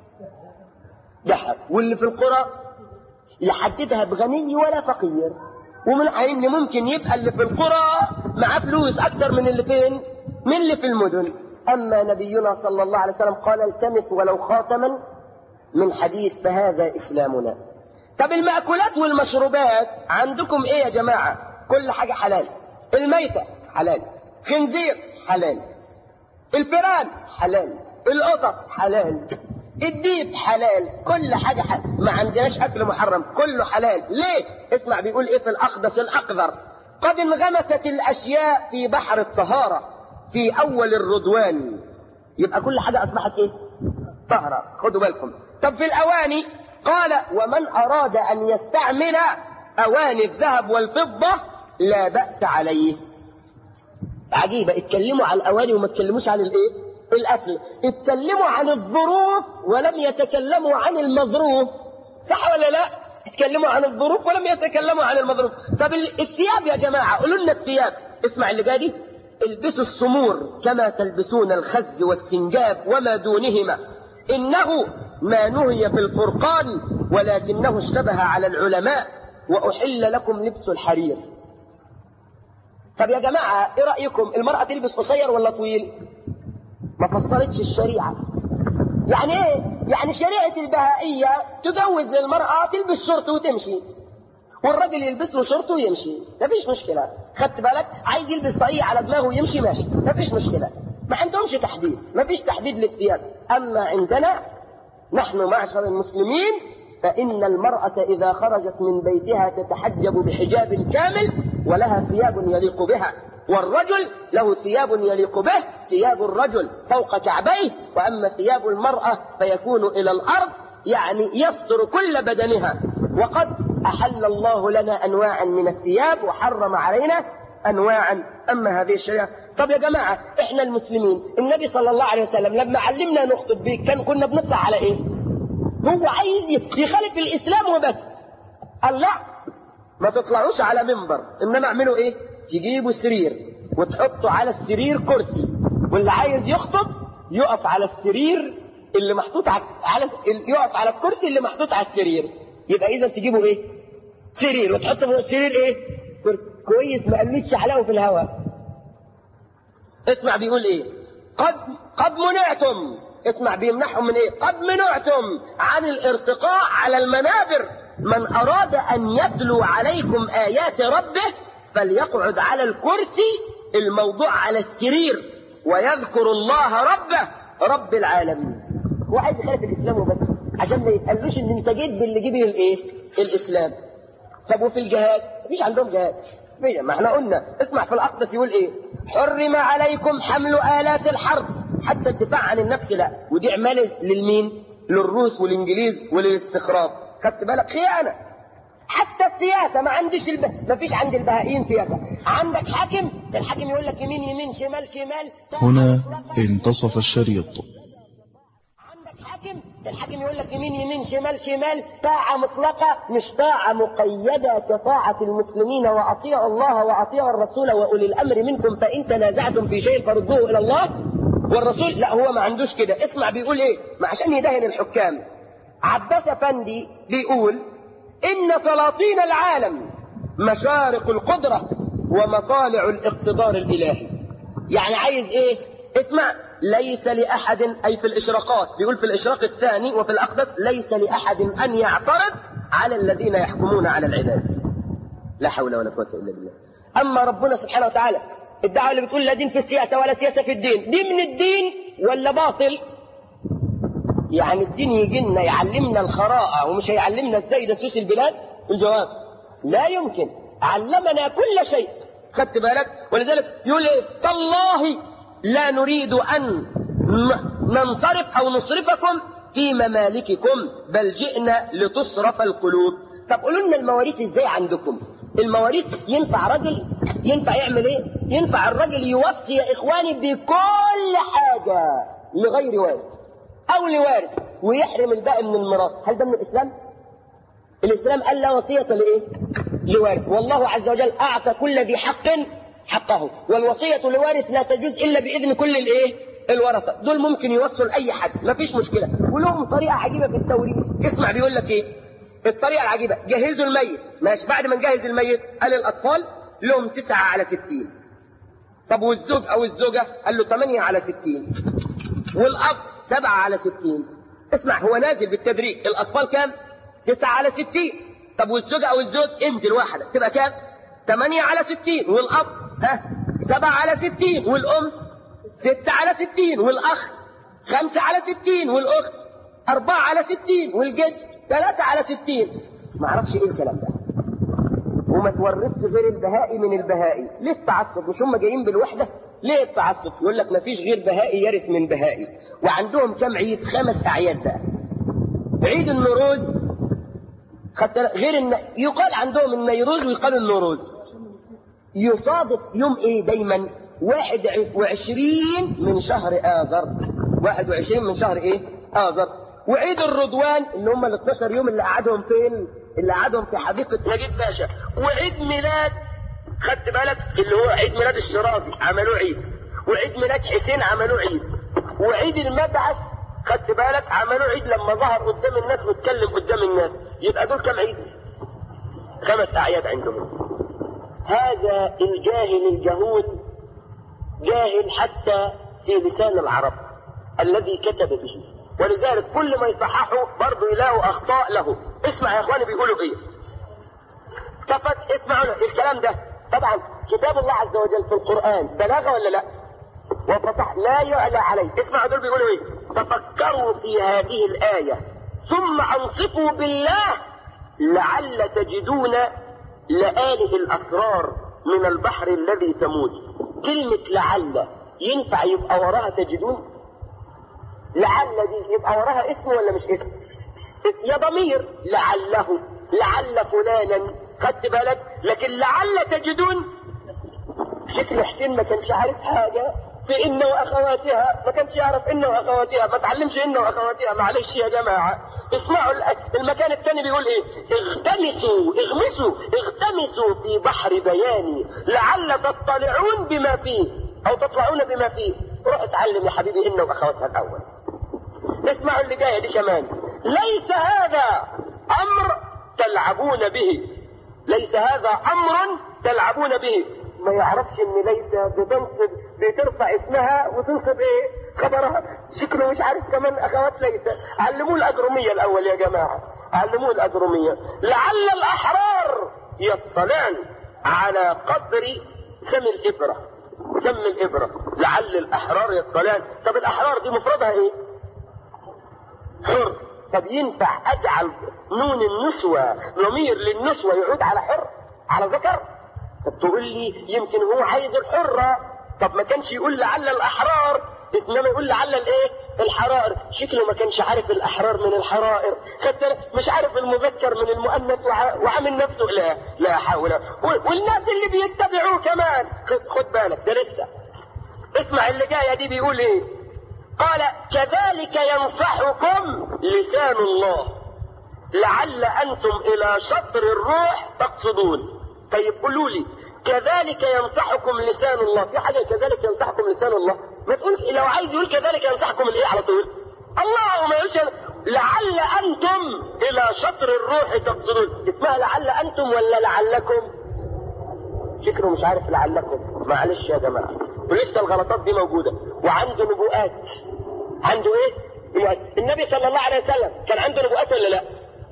ذهب واللي في القرى يحددها بغني ولا فقير ومن عين ممكن يبقى اللي في القرى معاه فلوس أكتر من اللي فين من اللي في المدن أما نبينا صلى الله عليه وسلم قال التمس ولو خاتما من حديث فهذا إسلامنا طب المأكولات والمشروبات عندكم إيه يا جماعة كل حاجة حلال الميتة حلال خنزير حلال الفيران حلال القطط حلال الديب حلال كل حاجة حلال ما عندناش أكل محرم كله حلال ليه اسمع بيقول إيه في الأقدس الأقذر قد انغمست الأشياء في بحر الطهارة في أول الرضوان يبقى كل حاجة أصبحت إيه طهرة خدوا بالكم طب في الأواني قال ومن أراد أن يستعمل أواني الذهب والفضة لا بأس عليه عجيبة اتكلموا عن الأواني وما اتكلموش عن الإيه الأكل اتكلموا عن الظروف ولم يتكلموا عن المظروف صح ولا لا اتكلموا عن الظروف ولم يتكلموا عن المظروف طب الثياب يا جماعة قولوا لنا الثياب اسمع اللي جاي دي البسوا السمور كما تلبسون الخز والسنجاب وما دونهما إنه ما نهي في الفرقان ولكنه اشتبه على العلماء وأحل لكم لبس الحرير طب يا جماعة ايه رأيكم المرأة تلبس قصير ولا طويل ما فسرتش الشريعة يعني ايه يعني شريعة البهائية تجوز للمرأة تلبس شورت وتمشي والراجل يلبس له شورت ويمشي مفيش مشكلة خدت بالك عايز يلبس طاقية على دماغه ويمشي ماشي مفيش مشكلة ما عندهمش تحديد مفيش تحديد للثياب أما عندنا نحن معشر المسلمين فإن المرأة إذا خرجت من بيتها تتحجب بحجاب كامل ولها ثياب يليق بها والرجل له ثياب يليق به ثياب الرجل فوق كعبيه وأما ثياب المرأة فيكون إلى الأرض يعني يستر كل بدنها وقد أحل الله لنا أنواعا من الثياب وحرم علينا أنواعا أما هذه الشريعة طب يا جماعة إحنا المسلمين النبي صلى الله عليه وسلم لما علمنا نخطب بيه كان كنا بنطلع على إيه هو عايز يخالف الإسلام وبس قال لا ما تطلعوش على منبر إنما اعملوا إيه تجيبوا سرير وتحطوا على السرير كرسي واللي عايز يخطب يقف على السرير اللي محطوط على يقف على الكرسي اللي محطوط على السرير يبقى اذا تجيبوا ايه سرير وتحطوا فوق السرير ايه كرسي. كويس ما قالوش حلاوه في الهواء اسمع بيقول ايه قد قد منعتم اسمع بيمنعهم من ايه قد منعتم عن الارتقاء على المنابر من اراد ان يتلو عليكم ايات ربه فليقعد على الكرسي الموضوع على السرير ويذكر الله ربه رب العالمين هو عايز يخالف الاسلام وبس عشان ما يتقالوش ان انت جيت باللي جيب الايه الاسلام طب وفي الجهاد مفيش عندهم جهاد ما احنا قلنا اسمع في الاقدس يقول ايه حرم عليكم حمل الات الحرب حتى الدفاع عن النفس لا ودي عماله للمين للروس والانجليز وللاستخراج خدت بالك خيانه حتى السياسه ما عندش الب... ما فيش عند البهائيين سياسه عندك حاكم الحاكم يقول لك يمين يمين شمال شمال هنا انتصف الشريط عندك حاكم الحاكم يقول لك يمين يمين شمال شمال طاعة مطلقة مش طاعة مقيدة كطاعة المسلمين وأطيعوا الله وأطيعوا الرسول وأولي الأمر منكم فإن تنازعتم في شيء فردوه إلى الله والرسول لا هو ما عندوش كده اسمع بيقول إيه ما عشان يدهن الحكام عباس أفندي بيقول إن سلاطين العالم مشارق القدرة ومطالع الاقتدار الإلهي يعني عايز إيه اسمع ليس لأحد أي في الإشراقات بيقول في الإشراق الثاني وفي الأقدس ليس لأحد أن يعترض على الذين يحكمون على العباد لا حول ولا قوة إلا بالله أما ربنا سبحانه وتعالى الدعوة اللي بتقول لا دين في السياسة ولا سياسة في الدين دي من الدين ولا باطل يعني الدين يجي لنا يعلمنا الخراءة ومش هيعلمنا ازاي نسوس البلاد الجواب لا يمكن علمنا كل شيء خدت بالك ولذلك يقول ايه تالله لا نريد أن ننصرف أو نصرفكم في ممالككم بل جئنا لتصرف القلوب طب قولوا لنا المواريث ازاي عندكم المواريث ينفع رجل ينفع يعمل ايه ينفع الرجل يوصي يا اخواني بكل حاجة لغير وارث او لوارث ويحرم الباقي من الميراث هل ده من الاسلام الاسلام قال لا وصية لايه لوارث والله عز وجل اعطى كل ذي حق حقه والوصية لوارث لا تجوز إلا بإذن كل الإيه؟ الورثة دول ممكن يوصوا لأي حد مفيش مشكلة ولهم طريقة عجيبة في التوريث اسمع بيقول لك إيه الطريقة العجيبة جهزوا الميت ماشي بعد ما نجهز الميت قال الأطفال لهم تسعة على ستين طب والزوج أو الزوجة قال له ثمانية على ستين والأب سبعة على ستين اسمع هو نازل بالتدريج الأطفال كام تسعة على ستين طب والزوجة أو الزوج انزل واحدة تبقى كام ثمانية على ستين والأب ها سبعة على ستين والأم ستة على ستين والأخ خمسة على ستين والأخت أربعة على ستين والجد ثلاثة على ستين ما أعرفش إيه الكلام ده وما تورثش غير البهائي من البهائي ليه التعصب مش هم جايين بالوحدة ليه التعصب يقول لك ما فيش غير بهائي يرث من بهائي وعندهم كم عيد خمس أعياد بقى عيد النوروز خدت غير الن... يقال عندهم النيروز ويقال النوروز يصادف يوم ايه دايما واحد وعشرين من شهر آذر واحد وعشرين من شهر ايه آذر وعيد الرضوان اللي هم ال 12 يوم اللي قعدهم فين اللي قعدهم في حديقة نجيب باشا وعيد ميلاد خدت بالك اللي هو عيد ميلاد الشرابي عملوه عيد وعيد ميلاد حسين عملوه عيد وعيد المبعث خدت بالك عملوه عيد لما ظهر قدام الناس واتكلم قدام الناس يبقى دول كم عيد خمس اعياد عندهم هذا الجاهل الجهود جاهل حتى في لسان العرب الذي كتب به ولذلك كل ما يصححه برضه يلاقوا اخطاء له اسمع يا اخواني بيقولوا ايه كفت اسمعوا الكلام ده طبعا كتاب الله عز وجل في القران بلاغه ولا لا وفتح لا يعلى عليه اسمعوا دول بيقولوا ايه تفكروا في هذه الايه ثم انصفوا بالله لعل تجدون لآله الأسرار من البحر الذي تموج كلمة لعل ينفع يبقى وراها تجدون لعل دي يبقى وراها اسم ولا مش اسم يا ضمير لعله لعل فلانا خدت بالك لكن لعل تجدون شكل حسين ما كانش عارف حاجة في إن وأخواتها ما كانش يعرف إن وأخواتها ما تعلمش إن وأخواتها معلش يا جماعة اسمعوا المكان الثاني بيقول إيه اغتمسوا اغمسوا اغتمسوا في بحر بياني لعل تطلعون بما فيه أو تطلعون بما فيه روح اتعلم يا حبيبي إن وأخواتها الأول اسمعوا اللي جاية دي كمان ليس هذا أمر تلعبون به ليس هذا أمر تلعبون به ما يعرفش ان ليس بتنصب بترفع اسمها وتنصب ايه خبرها شكله مش عارف كمان اخوات ليس علموه الاجروميه الاول يا جماعه علموه الاجروميه لعل الاحرار يطلعن على قدر سم الابره سم الابره لعل الاحرار يطلعن طب الاحرار دي مفردها ايه حر طب ينفع اجعل نون النسوه ضمير للنسوه يعود على حر على ذكر طب تقول لي يمكن هو عايز الحرة طب ما كانش يقول لعل الأحرار إنما يقول لعل الإيه؟ الحرائر شكله ما كانش عارف الأحرار من الحرائر خدت مش عارف المذكر من المؤنث وعامل نفسه لا لا حول والناس اللي بيتبعوه كمان خد, خد بالك ده لسه اسمع اللي جاية دي بيقول إيه قال كذلك ينصحكم لسان الله لعل أنتم إلى شطر الروح تقصدون طيب قولوا لي كذلك ينصحكم لسان الله في حاجة كذلك ينصحكم لسان الله ما تقول لو عايز يقول كذلك ينصحكم الايه على طول الله ما يقولش لعل أنتم إلى شطر الروح تقصدون اسمها لعل أنتم ولا لعلكم فكره مش عارف لعلكم معلش يا جماعة ولسه الغلطات دي موجودة وعنده نبوءات عنده ايه نبوءات النبي صلى الله عليه وسلم كان عنده نبوءات ولا لا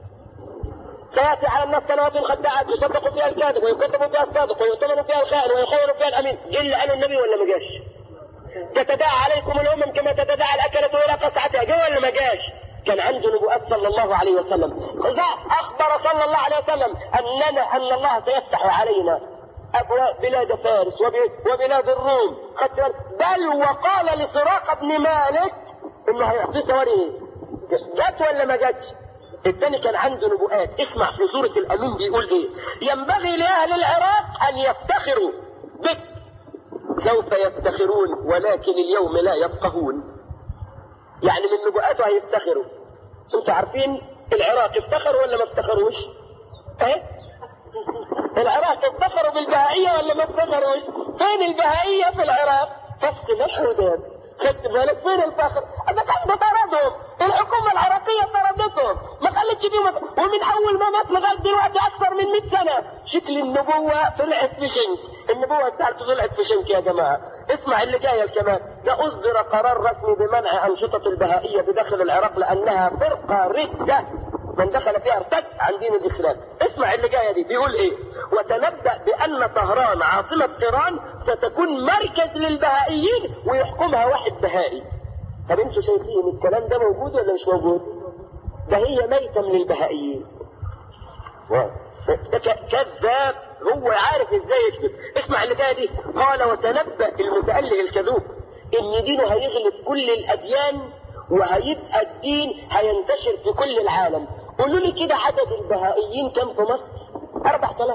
سياتي على الناس سنوات خداعات يصدق فيها الكاذب ويكذب فيها الصادق ويؤتمن فيها الخائن ويخون فيها الامين الا قالوا النبي ولا ما جاش تتداعى عليكم الامم كما تتداعى الاكله الى قصعتها جه ولا ما جاش كان عنده نبوءات صلى الله عليه وسلم إذا أخبر صلى الله عليه وسلم أننا أن الله سيفتح علينا أبواب بلاد فارس وبلاد الروم بل وقال لسراقة بن مالك إنه هيعطيه ثواني جت ولا ما جاتش؟ الثاني كان عنده نبوءات اسمع في سورة الأمين بيقول إيه ينبغي لأهل العراق أن يفتخروا بك سوف يفتخرون ولكن اليوم لا يفقهون يعني من نبوءاته هيفتخروا انتوا عارفين العراق افتخروا ولا ما افتخروش ايه العراق افتخروا بالبهائية ولا ما افتخروش فين البهائية في العراق فسق الحدود خدت بالك فين الفخر اذا كان بطردهم الحكومة العراقية طردتهم ما خلتش فيهم ومن اول ما مات لغاية دلوقتي اكثر من 100 سنة شكل النبوة طلعت في شنك النبوة بتاعته طلعت في شنك يا جماعة اسمع اللي جاية كمان ده اصدر قرار رسمي بمنع انشطة البهائية بداخل العراق لانها فرقة ردة من دخل فيها ارتد عن دين الاسلام اسمع اللي جايه دي بيقول ايه وتنبأ بان طهران عاصمة ايران ستكون مركز للبهائيين ويحكمها واحد بهائي طب انتوا شايفين الكلام ده موجود ولا مش موجود ده هي ميتة من البهائيين ده كذاب هو عارف ازاي يكذب اسمع اللي جايه دي قال وتنبأ المتأله الكذوب ان دينه هيغلب كل الاديان وهيبقى الدين هينتشر في كل العالم قولوا لي كده عدد البهائيين كم في مصر 4000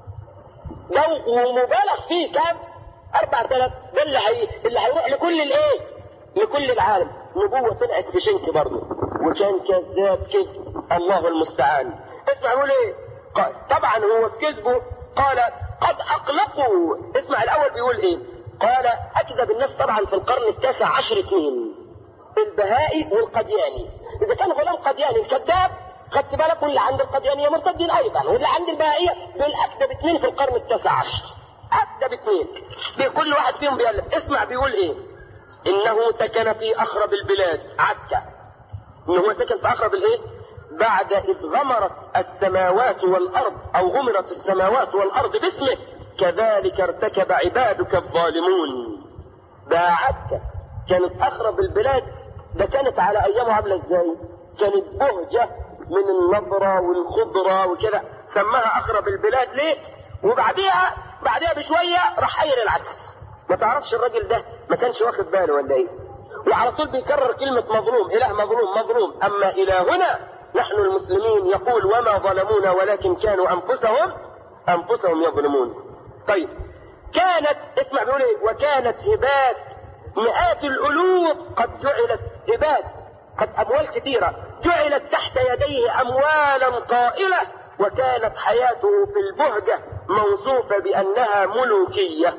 لو ومبالغ فيه كم 4000 ده اللي هي اللي هيروح لكل الايه لكل العالم نبوة طلعت في شنك برضه وكان كذاب كذب الله المستعان اسمع يقول ايه قال طبعا هو في كذبه قال قد اقلقوا اسمع الاول بيقول ايه قال اكذب الناس طبعا في القرن التاسع عشر اثنين البهائي والقدياني اذا كان غلام قدياني الكذاب خدت بالك واللي عند القديانيه مرتدين ايضا واللي عند البهائيه دول اكذب اثنين في القرن التاسع عشر اكذب اثنين كل واحد فيهم بيألف اسمع بيقول ايه انه سكن في اخرب البلاد عكا ان هو سكن في اخرب الايه بعد اذ غمرت السماوات والارض او غمرت السماوات والارض باسمه كذلك ارتكب عبادك الظالمون ده عكا كانت اخرب البلاد ده كانت على ايامه عامله ازاي كانت بهجه من النضره والخضره وكده سماها اخرب البلاد ليه وبعديها بعديها بشويه راح قايل العكس ما تعرفش الراجل ده ما كانش واخد باله ولا ايه وعلى طول بيكرر كلمه مظلوم اله مظلوم مظلوم اما الهنا نحن المسلمين يقول وما ظلمونا ولكن كانوا انفسهم انفسهم يظلمون طيب كانت اسمع بيقول ايه وكانت هبات مئات الالوف قد جعلت هبات قد اموال كثيره جعلت تحت يديه اموالا طائله وكانت حياته في البهجه موصوفه بانها ملوكيه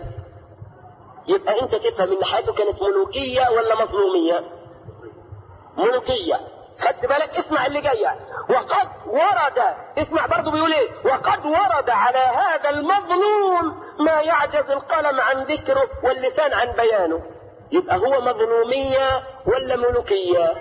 يبقى انت تفهم ان حياته كانت ملوكيه ولا مظلوميه ملوكيه خدت بالك اسمع اللي جايه وقد ورد اسمع برضه بيقول ايه وقد ورد على هذا المظلوم ما يعجز القلم عن ذكره واللسان عن بيانه يبقى هو مظلوميه ولا ملوكيه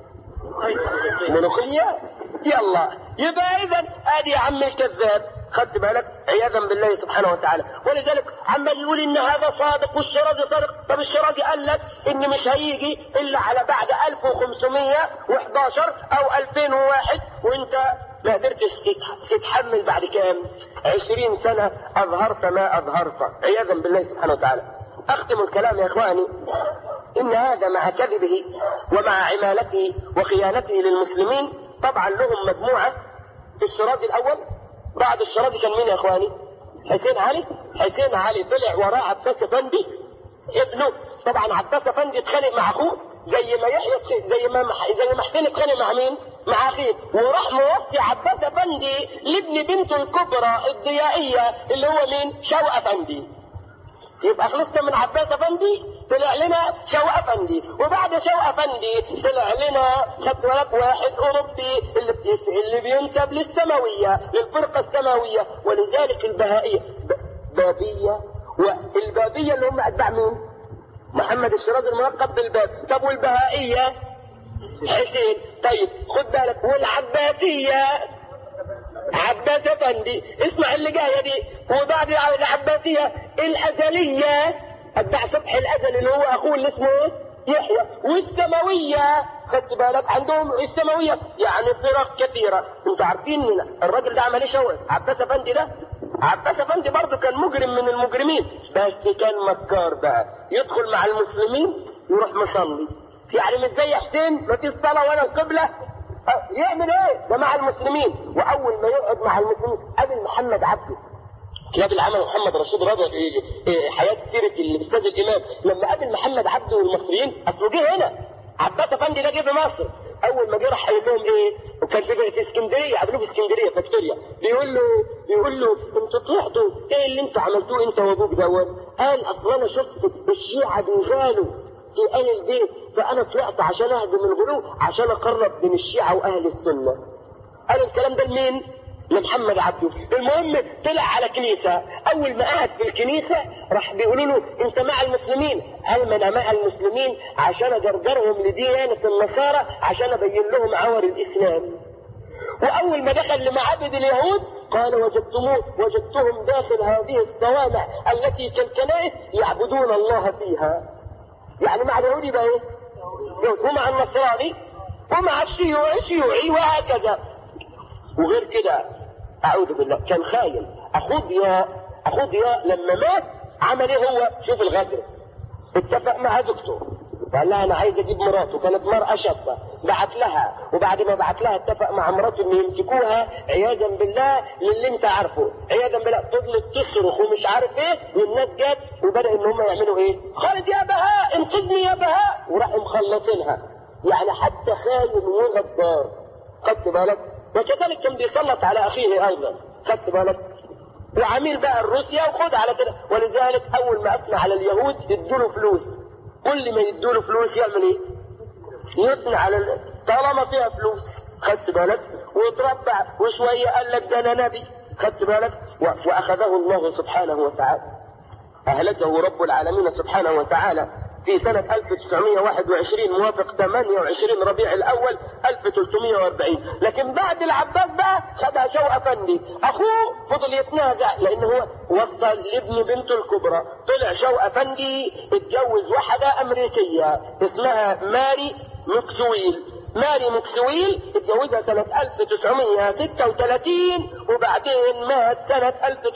ملوكيه يلا يبقى اذا ادي يا عم الكذاب خدت بالك عياذا بالله سبحانه وتعالى ولذلك عمال يقول ان هذا صادق والشرازي صادق طب الشرازي قال لك ان مش هيجي الا على بعد 1511 او 2001 وانت ما قدرتش تتحمل بعد كام 20 سنة اظهرت ما اظهرت عياذا بالله سبحانه وتعالى اختم الكلام يا اخواني ان هذا مع كذبه ومع عمالته وخيانته للمسلمين طبعا لهم مجموعة الشرازي الاول بعد الشرازي كان مين يا اخواني حسين علي حسين علي طلع وراه عباس افندي ابنه طبعا عباس افندي اتخانق مع اخوه زي ما يحيى زي ما زي ما حسين اتخانق مع مين؟ مع اخيه وراح موصي عباس افندي لابن بنته الكبرى الضيائيه اللي هو مين؟ شوقي افندي يبقى خلصنا من عباس افندي طلع لنا شوقي افندي وبعد شوقي افندي طلع لنا خدت بالك واحد اوروبي اللي اللي بينسب للسماويه للفرقه السماويه ولذلك البهائيه بابيه والبابيه اللي هم اتباع مين؟ محمد الشيرازي الملقب بالباب طب والبهائيه حسين طيب خد بالك والعباسيه عباس افندي اسمع اللي جايه دي وبعد العباسيه الازليه اتباع صبح الازلي اللي هو اخوه اللي اسمه يحيى والسماويه خدت بالك عندهم السماويه يعني فرق كثيره انتوا عارفين الراجل ده عمل ايه شوقي عباس افندي ده عباس افندي برضه كان مجرم من المجرمين بس كان مكار بقى يدخل مع المسلمين يروح مصلي يعني مش زي حسين ما فيش صلاه ولا القبله يعمل ايه ده مع المسلمين واول ما يقعد مع المسلمين قابل محمد عبده كتاب العمل محمد رشيد رضا في حياه سيره الاستاذ الامام لما قابل محمد عبده والمصريين اصله جه هنا عباس افندي ده جه في مصر اول ما جه راح قايل لهم ايه وكان في في اسكندريه قابلوه في اسكندريه فيكتوريا بيقول له بيقول له انتوا طلعتوا ايه اللي انتوا عملتوه انت وابوك دوت قال اصل انا شفت الشيعه بيغالوا في اهل البيت فانا طلعت عشان اهدم الغلو عشان اقرب بين الشيعه واهل السنه قال الكلام ده لمين؟ لمحمد عبده المهم طلع على كنيسة أول ما قعد في الكنيسة راح بيقولوا له أنت مع المسلمين قال ما أنا مع المسلمين عشان أجرجرهم لديانة النصارى عشان أبين لهم عور الإسلام وأول ما دخل لمعابد اليهود قال وجدتموه وجدتهم داخل هذه الصوامع التي كالكنائس يعبدون الله فيها يعني مع اليهود يبقى ايه؟ ومع النصراني ومع الشيوعي شيوعي وهكذا وغير كده اعوذ بالله كان خاين اخوه ضياء اخوه ضياء لما مات عمل ايه هو شوف الغدر اتفق مع زوجته قال لها انا عايز اجيب مراته كانت مرأة شابة بعت لها وبعد ما بعت لها اتفق مع مراته ان يمسكوها عياذا بالله للي انت عارفه عياذا بالله فضلت تصرخ ومش عارف ايه والناس جت وبدا ان هم يعملوا ايه خالد يا بهاء انقذني يا بهاء وراحوا مخلصينها يعني حتى خاين وغدار خدت بالك وكذلك كان بيسلط على اخيه ايضا خدت بالك وعميل بقى روسيا وخد على كده ولذلك اول ما اثنى على اليهود ادوا له فلوس كل ما يدوا له فلوس يعمل ايه؟ يثني على ال... طالما فيها فلوس خدت بالك وتربع وشويه قال لك ده انا نبي خدت بالك و... واخذه الله سبحانه وتعالى اهلكه رب العالمين سبحانه وتعالى في سنة 1921 موافق 28 ربيع الأول 1340 لكن بعد العباس بقى خدها شوق أفندي أخوه فضل يتنازع لأن هو وصل لابن بنته الكبرى طلع شوق أفندي اتجوز واحدة أمريكية اسمها ماري مكسويل ماري مكسويل اتجوزها سنة 1936 وبعدين مات سنة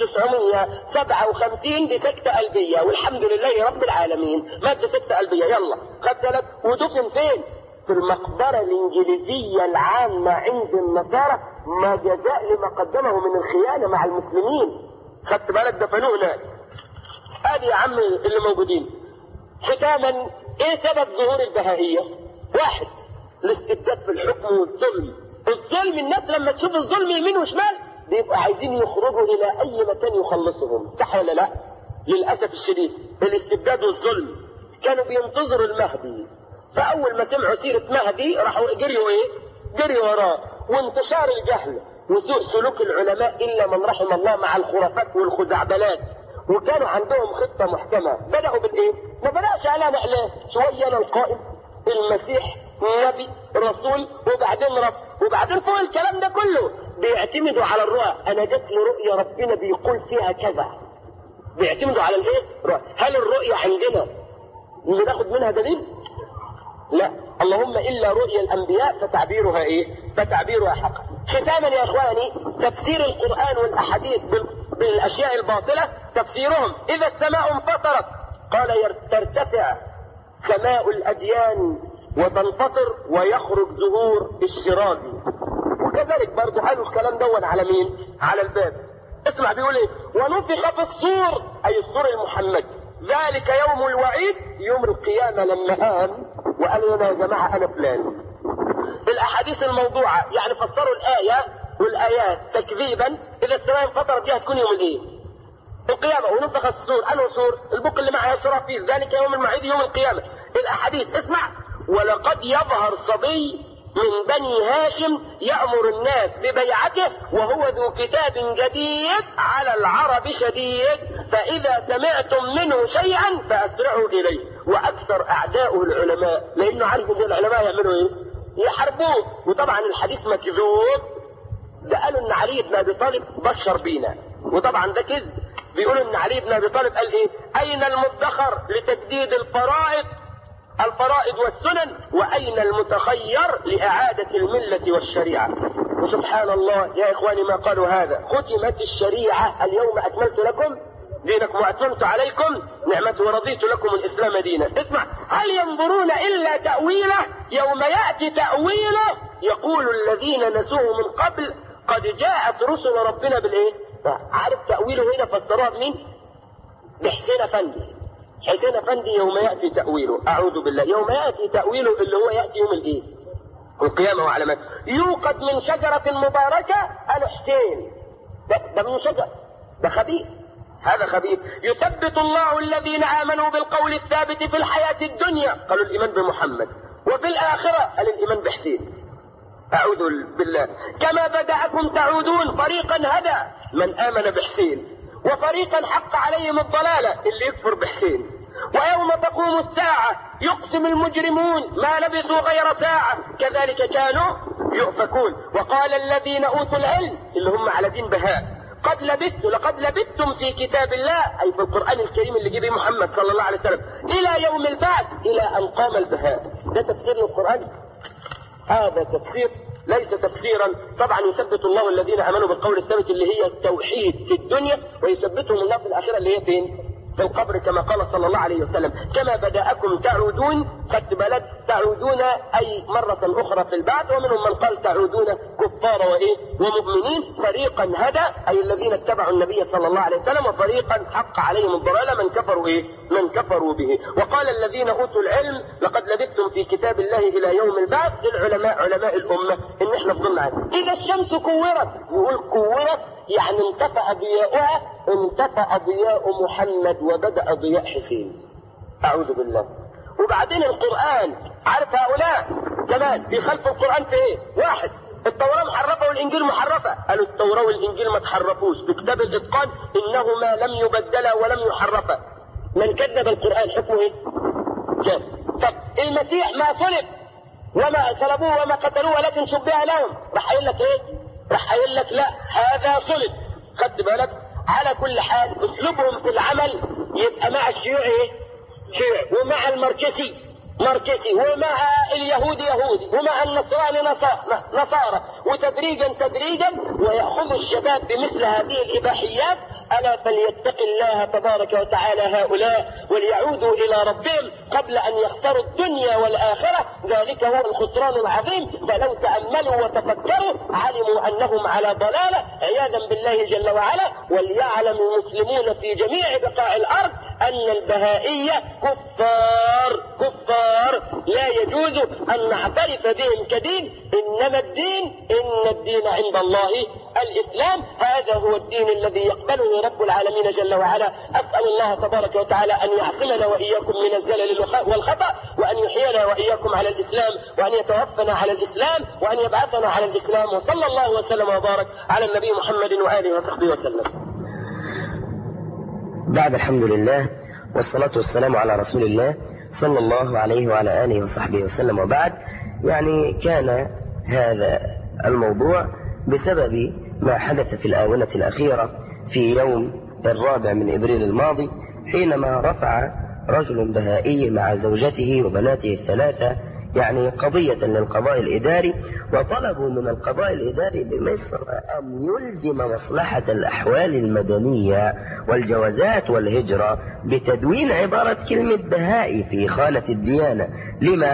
1957 بسكتة قلبية والحمد لله رب العالمين مات بسكتة قلبية يلا خدت بالك ودفن فين؟ في المقبرة الإنجليزية العامة عند النصارى ما جزاء لما قدمه من الخيانة مع المسلمين خدت بالك دفنوه هناك ادي يا عم اللي موجودين ختاما ايه سبب ظهور البهائية؟ واحد الاستبداد في الحكم والظلم الظلم الناس لما تشوف الظلم يمين وشمال بيبقوا عايزين يخرجوا الى اي مكان يخلصهم صح ولا لا للاسف الشديد الاستبداد والظلم كانوا بينتظروا المهدي فاول ما سمعوا سيره مهدي راحوا جريوا ايه جريوا وراه وانتشار الجهل وسوء سلوك العلماء الا من رحم الله مع الخرافات والخزعبلات وكانوا عندهم خطه محكمه بداوا بالايه ما بداش اعلان اعلان شويه انا القائم المسيح نبي رسول وبعدين رب وبعدين فوق الكلام ده كله بيعتمدوا على الرؤى انا جات لي رؤيه ربنا بيقول فيها كذا بيعتمدوا على الايه رؤى هل الرؤيه عندنا بناخد منها دليل لا اللهم الا رؤيا الانبياء فتعبيرها ايه فتعبيرها حق ختاما يا اخواني تفسير القران والاحاديث بالاشياء الباطله تفسيرهم اذا السماء انفطرت قال ترتفع سماء الاديان وتنفطر ويخرج ظهور الشرازي وكذلك برضه قالوا الكلام دون على مين على الباب اسمع بيقول ايه ونفخ في الصور اي الصور المحمدي ذلك يوم الوعيد يوم القيامة لما قام وقالوا لنا يا جماعة أنا فلان الأحاديث الموضوعة يعني فسروا الآية والآيات تكذيبا إذا السماء انفطرت دي هتكون يوم الإيه؟ القيامة ونفخ السور أنه سور البق اللي معها فيه ذلك يوم المعيد يوم القيامة الأحاديث اسمع ولقد يظهر صبي من بني هاشم يأمر الناس ببيعته وهو ذو كتاب جديد على العرب شديد فإذا سمعتم منه شيئا فأسرعوا إليه وأكثر أعداؤه العلماء لأنه عارف إن العلماء يعملوا إيه؟ يحاربوه وطبعا الحديث مكذوب ده قالوا إن علي بن أبي طالب بشر بينا وطبعا ده كذب بيقولوا إن علي بن أبي طالب قال إيه؟ أين المدخر لتجديد الفرائض الفرائض والسنن وأين المتخير لإعادة الملة والشريعة وسبحان الله يا إخواني ما قالوا هذا ختمت الشريعة اليوم أكملت لكم دينكم وأتممت عليكم نعمتي ورضيت لكم الإسلام دينا اسمع هل ينظرون إلا تأويله يوم يأتي تأويله يقول الذين نسوه من قبل قد جاءت رسل ربنا بالإيه عارف تأويله هنا فسروها بمين بحسين أفندي حسين أفندي يوم يأتي تأويله أعوذ بالله يوم يأتي تأويله اللي هو يأتي يوم الإيه القيامة وعلامات يوقد من شجرة مباركة أنا حسين ده, ده من شجر ده خبيث هذا خبيث يثبت الله الذين آمنوا بالقول الثابت في الحياة الدنيا قالوا الإيمان بمحمد وفي الآخرة قال الإيمان بحسين أعوذ بالله كما بدأكم تعودون فريقا هدى من آمن بحسين وفريقا حق عليهم الضلالة اللي يكفر بحسين ويوم تقوم الساعة يقسم المجرمون ما لبثوا غير ساعة كذلك كانوا يؤفكون وقال الذين أوتوا العلم اللي هم على دين بهاء قد لبثت لقد لبثتم في كتاب الله أي في القرآن الكريم اللي جه محمد صلى الله عليه وسلم إلى يوم البعث إلى أن قام البهاء ده تفسير القرآن هذا تفسير ليس تفسيرا طبعا يثبت الله الذين امنوا بالقول الثابت اللي هي التوحيد في الدنيا ويثبتهم الله في الاخره اللي هي فين؟ في القبر كما قال صلى الله عليه وسلم كما بدأكم تعودون قد بلد تعودون أي مرة أخرى في البعث ومنهم من قال تعودون كفار وإيه ومؤمنين فريقا هدى أي الذين اتبعوا النبي صلى الله عليه وسلم وفريقا حق عليهم الضلالة من كفروا إيه من كفروا به وقال الذين أوتوا العلم لقد لبثتم في كتاب الله إلى يوم البعث للعلماء علماء الأمة إن إحنا فضلنا عنه إذا الشمس كورت يقول كورت يعني انطفأ ضياؤها انطفأ ضياء محمد وبدأ ضياء حسين أعوذ بالله وبعدين القرآن عارف هؤلاء كمان بيخالفوا القرآن في ايه؟ واحد التوراة محرفة والإنجيل محرفة قالوا التوراة والإنجيل ما تحرفوش بكتاب الإتقان إنهما لم يبدلا ولم يحرفا من كذب القرآن حكمه ايه؟ كان طب المسيح ما صلب وما صلبوه وما قتلوه ولكن شبه لهم راح قايل لك ايه؟ راح قايل لك لا هذا صلب خدت بالك على كل حال اسلوبهم في العمل يبقى مع الشيوعي ايه؟ شيوعي ومع الماركسي ماركسي ومع اليهود يهودي ومع النصراني نصارى وتدريجا تدريجا ويأخذ الشباب بمثل هذه الإباحيات ألا فليتق الله تبارك وتعالى هؤلاء وليعودوا إلى ربهم قبل أن يخسروا الدنيا والآخرة ذلك هو الخسران العظيم فلو تأملوا وتفكروا علموا أنهم على ضلالة عياذا بالله جل وعلا وليعلم المسلمون في جميع بقاع الأرض أن البهائية كفار كفار لا يجوز أن نعترف بهم كدين إنما الدين إن الدين عند الله الإسلام هذا هو الدين الذي يقبله رب العالمين جل وعلا أسأل الله تبارك وتعالى أن يعصمنا وإياكم من الزلل والخطأ وأن يحيينا وإياكم على الإسلام وأن يتوفنا على الإسلام وأن يبعثنا على الإسلام وصلى الله وسلم وبارك على النبي محمد وآله وصحبه وسلم بعد الحمد لله والصلاة والسلام على رسول الله صلى الله عليه وعلى آله وصحبه وسلم وبعد يعني كان هذا الموضوع بسبب ما حدث في الآونة الأخيرة في يوم الرابع من إبريل الماضي حينما رفع رجل بهائي مع زوجته وبناته الثلاثة يعني قضية للقضاء الإداري وطلبوا من القضاء الإداري بمصر أن يلزم مصلحة الأحوال المدنية والجوازات والهجرة بتدوين عبارة كلمة بهائي في خانة الديانة لما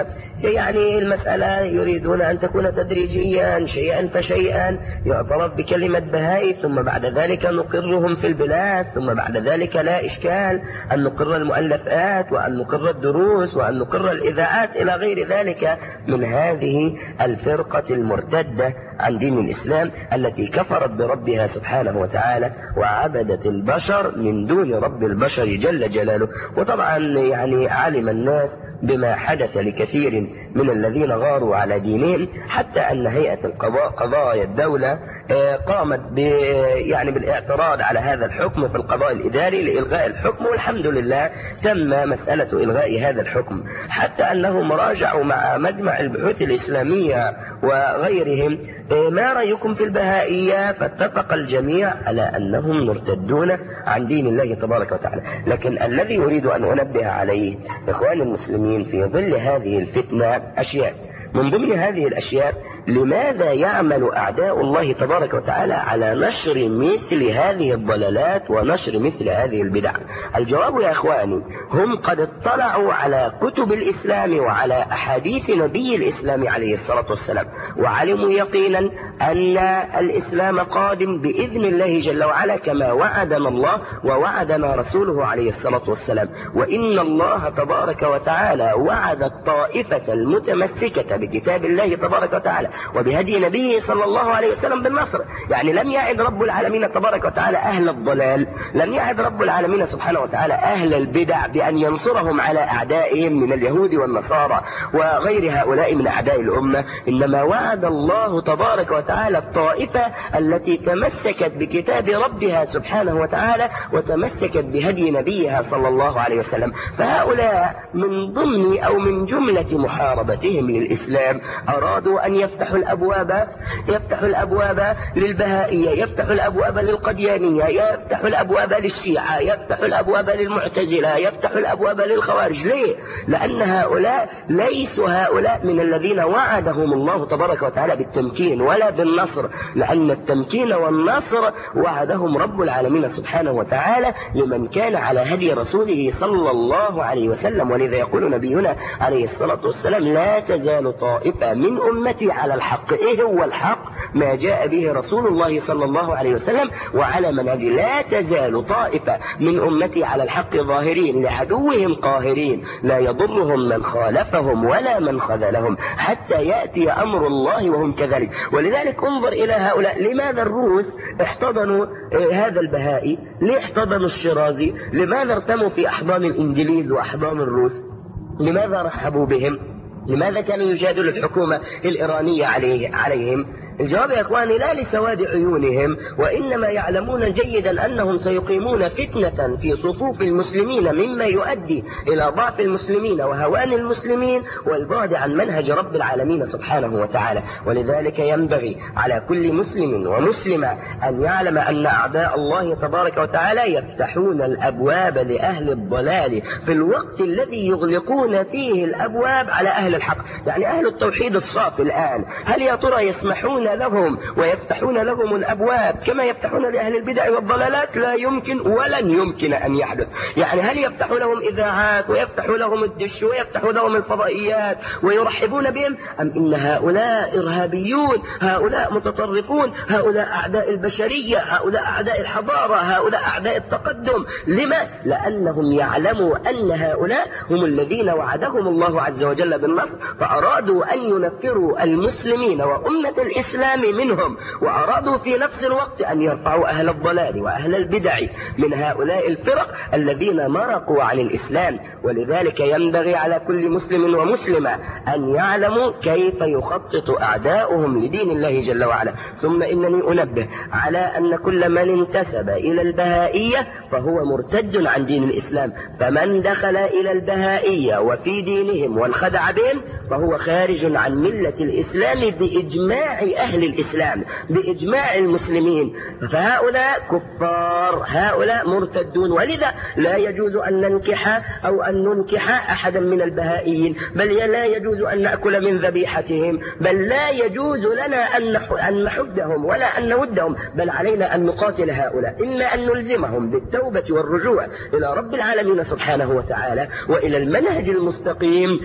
يعني المسألة يريدون أن تكون تدريجيا شيئا فشيئا يعترف بكلمة بهائي ثم بعد ذلك نقرهم في البلاد ثم بعد ذلك لا إشكال أن نقر المؤلفات وأن نقر الدروس وأن نقر الإذاعات إلى غير ذلك من هذه الفرقة المرتدة عن دين الإسلام التي كفرت بربها سبحانه وتعالى وعبدت البشر من دون رب البشر جل جلاله وطبعا يعني علم الناس بما حدث لكثير من الذين غاروا على دينهم حتى أن هيئة القضاء قضايا الدولة قامت ب يعني بالاعتراض على هذا الحكم في القضاء الإداري لإلغاء الحكم والحمد لله تم مسألة إلغاء هذا الحكم حتى أنهم راجعوا مع مجمع البحوث الإسلامية وغيرهم ما رأيكم في البهائية فاتفق الجميع على أنهم مرتدون عن دين الله تبارك وتعالى لكن الذي أريد أن أنبه عليه إخواني المسلمين في ظل هذه الفتنة أشياء من ضمن هذه الأشياء لماذا يعمل أعداء الله تبارك وتعالى على نشر مثل هذه الضلالات ونشر مثل هذه البدع الجواب يا إخواني هم قد اطلعوا على كتب الإسلام وعلى أحاديث نبي الإسلام عليه الصلاة والسلام وعلموا يقينا أن الإسلام قادم بإذن الله جل وعلا كما وعدنا الله ووعدنا رسوله عليه الصلاة والسلام وإن الله تبارك وتعالى وعد الطائفة المتمسكة بكتاب الله تبارك وتعالى وبهدي نبيه صلى الله عليه وسلم بالنصر يعني لم يعد رب العالمين تبارك وتعالى أهل الضلال لم يعد رب العالمين سبحانه وتعالى أهل البدع بأن ينصرهم على أعدائهم من اليهود والنصارى وغير هؤلاء من أعداء الأمة إنما وعد الله تبارك وتعالى الطائفة التي تمسكت بكتاب ربها سبحانه وتعالى وتمسكت بهدي نبيها صلى الله عليه وسلم فهؤلاء من ضمن أو من جملة محاربتهم للإسلام أرادوا أن يفتحوا يفتح الأبواب يفتح الأبواب للبهائية يفتح الأبواب للقديانية يفتح الأبواب للشيعة يفتح الأبواب للمعتزلة يفتح الأبواب للخوارج ليه؟ لأن هؤلاء ليسوا هؤلاء من الذين وعدهم الله تبارك وتعالى بالتمكين ولا بالنصر لأن التمكين والنصر وعدهم رب العالمين سبحانه وتعالى لمن كان على هدي رسوله صلى الله عليه وسلم ولذا يقول نبينا عليه الصلاة والسلام لا تزال طائفة من أمتي على الحق إيه هو الحق ما جاء به رسول الله صلى الله عليه وسلم وعلى منهج لا تزال طائفة من أمتي على الحق ظاهرين لعدوهم قاهرين لا يضرهم من خالفهم ولا من خذلهم حتى يأتي أمر الله وهم كذلك ولذلك انظر إلى هؤلاء لماذا الروس احتضنوا هذا البهائي ليه احتضنوا الشرازي لماذا ارتموا في أحضان الإنجليز وأحضان الروس لماذا رحبوا بهم لماذا كانوا يجادلوا الحكومة الإيرانية عليه عليهم الجواب يا إخواني لا لسواد عيونهم وإنما يعلمون جيدا أنهم سيقيمون فتنة في صفوف المسلمين مما يؤدي إلى ضعف المسلمين وهوان المسلمين والبعد عن منهج رب العالمين سبحانه وتعالى ولذلك ينبغي على كل مسلم ومسلمة أن يعلم أن أعداء الله تبارك وتعالى يفتحون الأبواب لأهل الضلال في الوقت الذي يغلقون فيه الأبواب على أهل الحق يعني أهل التوحيد الصافي الآن هل يا ترى يسمحون لهم ويفتحون لهم الأبواب كما يفتحون لأهل البدع والضلالات لا يمكن ولن يمكن أن يحدث يعني هل يفتح لهم إذاعات ويفتح لهم الدش ويفتح لهم الفضائيات ويرحبون بهم أم إن هؤلاء إرهابيون هؤلاء متطرفون هؤلاء أعداء البشرية هؤلاء أعداء الحضارة هؤلاء أعداء التقدم لما؟ لأنهم يعلموا أن هؤلاء هم الذين وعدهم الله عز وجل بالنصر فأرادوا أن ينفروا المسلمين وأمة الإسلام منهم وأرادوا في نفس الوقت أن يرفعوا أهل الضلال وأهل البدع من هؤلاء الفرق الذين مرقوا عن الإسلام ولذلك ينبغي على كل مسلم ومسلمة أن يعلموا كيف يخطط أعداؤهم لدين الله جل وعلا ثم إنني أنبه على أن كل من انتسب إلى البهائية فهو مرتد عن دين الإسلام فمن دخل إلى البهائية وفي دينهم وانخدع بهم فهو خارج عن ملة الإسلام بإجماع أهل الإسلام بإجماع المسلمين فهؤلاء كفار هؤلاء مرتدون ولذا لا يجوز أن ننكح أو أن ننكح أحدا من البهائيين بل لا يجوز أن نأكل من ذبيحتهم بل لا يجوز لنا أن أن نحدهم ولا أن نودهم بل علينا أن نقاتل هؤلاء إما أن نلزمهم بالتوبة والرجوع إلى رب العالمين سبحانه وتعالى وإلى المنهج المستقيم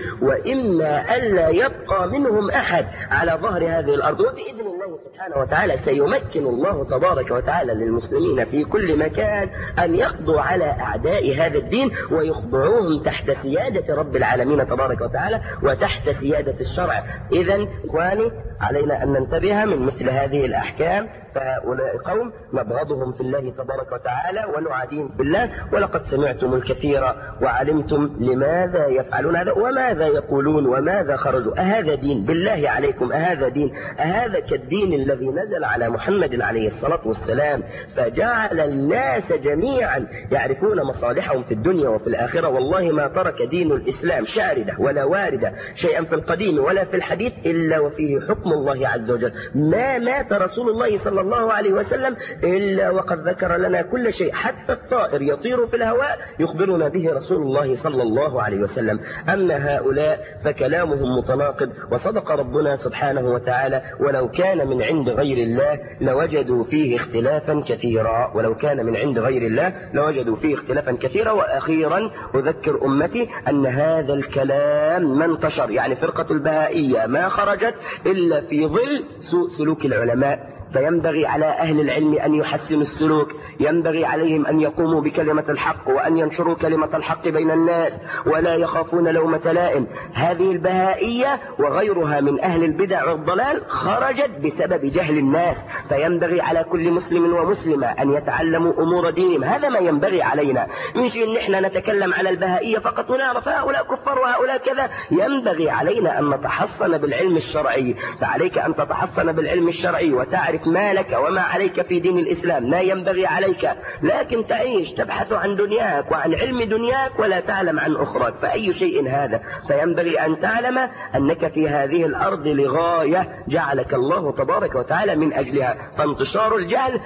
وإما ألا يبقى منهم أحد على ظهر هذه الأرض وبإذن الله سبحانه وتعالى سيمكن الله تبارك وتعالى للمسلمين في كل مكان أن يقضوا على أعداء هذا الدين ويخضعوهم تحت سيادة رب العالمين تبارك وتعالى وتحت سيادة الشرع إذا إخواني علينا أن ننتبه من مثل هذه الأحكام فهؤلاء قوم نبغضهم في الله تبارك وتعالى ونعاديهم في الله ولقد سمعتم الكثير وعلمتم لماذا يفعلون هذا وماذا يقولون وماذا خرجوا أهذا دين بالله عليكم أهذا دين أهذا كالدين الذي نزل على محمد عليه الصلاة والسلام فجعل الناس جميعا يعرفون مصالحهم في الدنيا وفي الآخرة والله ما ترك دين الإسلام شاردة ولا واردة شيئا في القديم ولا في الحديث إلا وفيه حكم الله عز وجل ما مات رسول الله صلى الله عليه وسلم إلا وقد ذكر لنا كل شيء حتى الطائر يطير في الهواء يخبرنا به رسول الله صلى الله عليه وسلم أما هؤلاء فكلامهم متناقض وصدق ربنا سبحانه وتعالى ولو كان من عند غير الله لوجدوا فيه اختلافا كثيرا ولو كان من عند غير الله لوجدوا فيه اختلافا كثيرا وأخيرا أذكر أمتي أن هذا الكلام ما انتشر يعني فرقة البهائية ما خرجت إلا في ظل سوء سلوك العلماء فينبغي على أهل العلم أن يحسنوا السلوك ينبغي عليهم أن يقوموا بكلمة الحق وأن ينشروا كلمة الحق بين الناس ولا يخافون لومة لائم هذه البهائية وغيرها من أهل البدع والضلال خرجت بسبب جهل الناس فينبغي على كل مسلم ومسلمة أن يتعلموا أمور دينهم هذا ما ينبغي علينا مش إن إحنا نتكلم على البهائية فقط ونعرف هؤلاء كفار وهؤلاء كذا ينبغي علينا أن نتحصن بالعلم الشرعي فعليك أن تتحصن بالعلم الشرعي وتعرف ما لك وما عليك في دين الإسلام ما ينبغي عليك لكن تعيش تبحث عن دنياك وعن علم دنياك ولا تعلم عن أخراك فأي شيء هذا فينبغي أن تعلم أنك في هذه الأرض لغاية جعلك الله تبارك وتعالى من أجلها فانتشار الجهل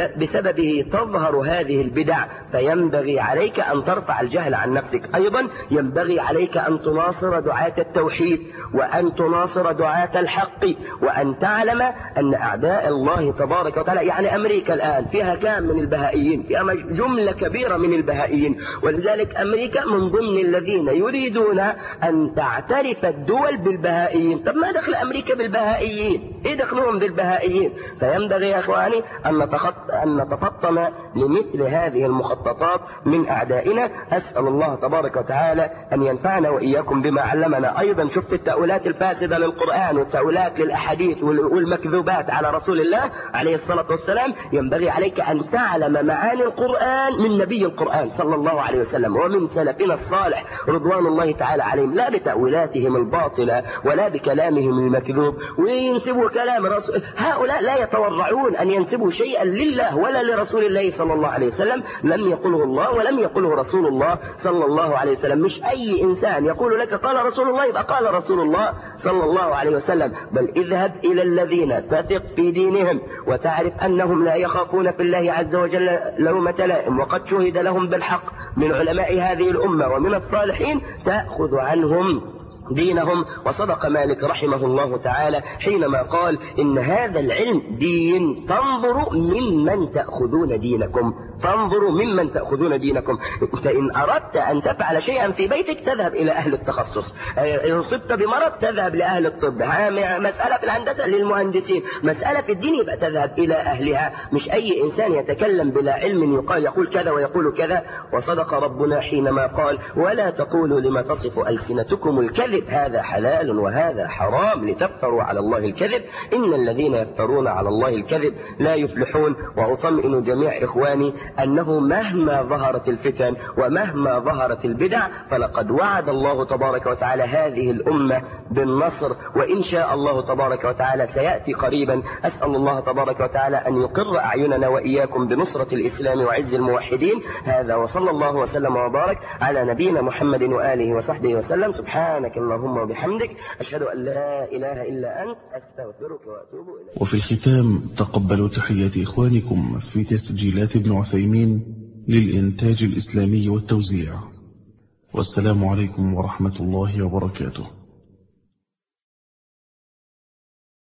بسببه تظهر هذه البدع فينبغي عليك أن ترفع الجهل عن نفسك أيضا ينبغي عليك أن تناصر دعاة التوحيد وأن تناصر دعاة الحق وأن تعلم أن أعداء الله تبارك وتعالى يعني أمريكا الآن فيها كام من البهائيين فيها جملة كبيرة من البهائيين ولذلك أمريكا من ضمن الذين يريدون أن تعترف الدول بالبهائيين طب ما دخل أمريكا بالبهائيين إيه دخلهم بالبهائيين فينبغي يا أخواني أن, نتخط... أن نتفطن لمثل هذه المخططات من أعدائنا أسأل الله تبارك وتعالى أن ينفعنا وإياكم بما علمنا أيضا شفت التأويلات الفاسدة للقرآن والتأويلات للأحاديث والمكذوبات على رسول الله عليه الصلاة والسلام ينبغي عليك أن تعلم معاني القرآن من نبي القرآن صلى الله عليه وسلم ومن سلفنا الصالح رضوان الله تعالى عليهم لا بتأويلاتهم الباطلة ولا بكلامهم المكذوب وينسبوا كلام رسول هؤلاء لا يتورعون أن ينسبوا شيئا لله ولا لرسول الله صلى الله عليه وسلم لم يقله الله ولم يقله رسول الله صلى الله عليه وسلم مش أي إنسان يقول لك قال رسول الله يبقى قال رسول الله صلى الله عليه وسلم بل اذهب إلى الذين تثق في دينهم وتعرف أنهم لا يخافون في الله عز وجل لومة لائم وقد شهد لهم بالحق من علماء هذه الأمة ومن الصالحين تأخذ عنهم دينهم وصدق مالك رحمه الله تعالى حينما قال إن هذا العلم دين فانظروا ممن تأخذون دينكم فانظروا ممن تأخذون دينكم أنت إن أردت أن تفعل شيئا في بيتك تذهب إلى أهل التخصص إن صبت بمرض تذهب لأهل الطب مسألة في الهندسة للمهندسين مسألة في الدين يبقى تذهب إلى أهلها مش أي إنسان يتكلم بلا علم يقال يقول كذا ويقول كذا وصدق ربنا حينما قال ولا تقولوا لما تصف ألسنتكم الكذب هذا حلال وهذا حرام لتفتروا على الله الكذب إن الذين يفترون على الله الكذب لا يفلحون وأطمئن جميع إخواني أنه مهما ظهرت الفتن ومهما ظهرت البدع فلقد وعد الله تبارك وتعالى هذه الأمة بالنصر وإن شاء الله تبارك وتعالى سيأتي قريبا أسأل الله تبارك وتعالى أن يقر أعيننا وإياكم بنصرة الإسلام وعز الموحدين هذا وصلى الله وسلم وبارك على نبينا محمد وآله وصحبه وسلم سبحانك اللهم وبحمدك أشهد أن لا إله إلا أنت أستغفرك وأتوب إليك وفي الختام تقبلوا تحيات إخوانكم في تسجيلات ابن عثيمين للإنتاج الإسلامي والتوزيع والسلام عليكم ورحمة الله وبركاته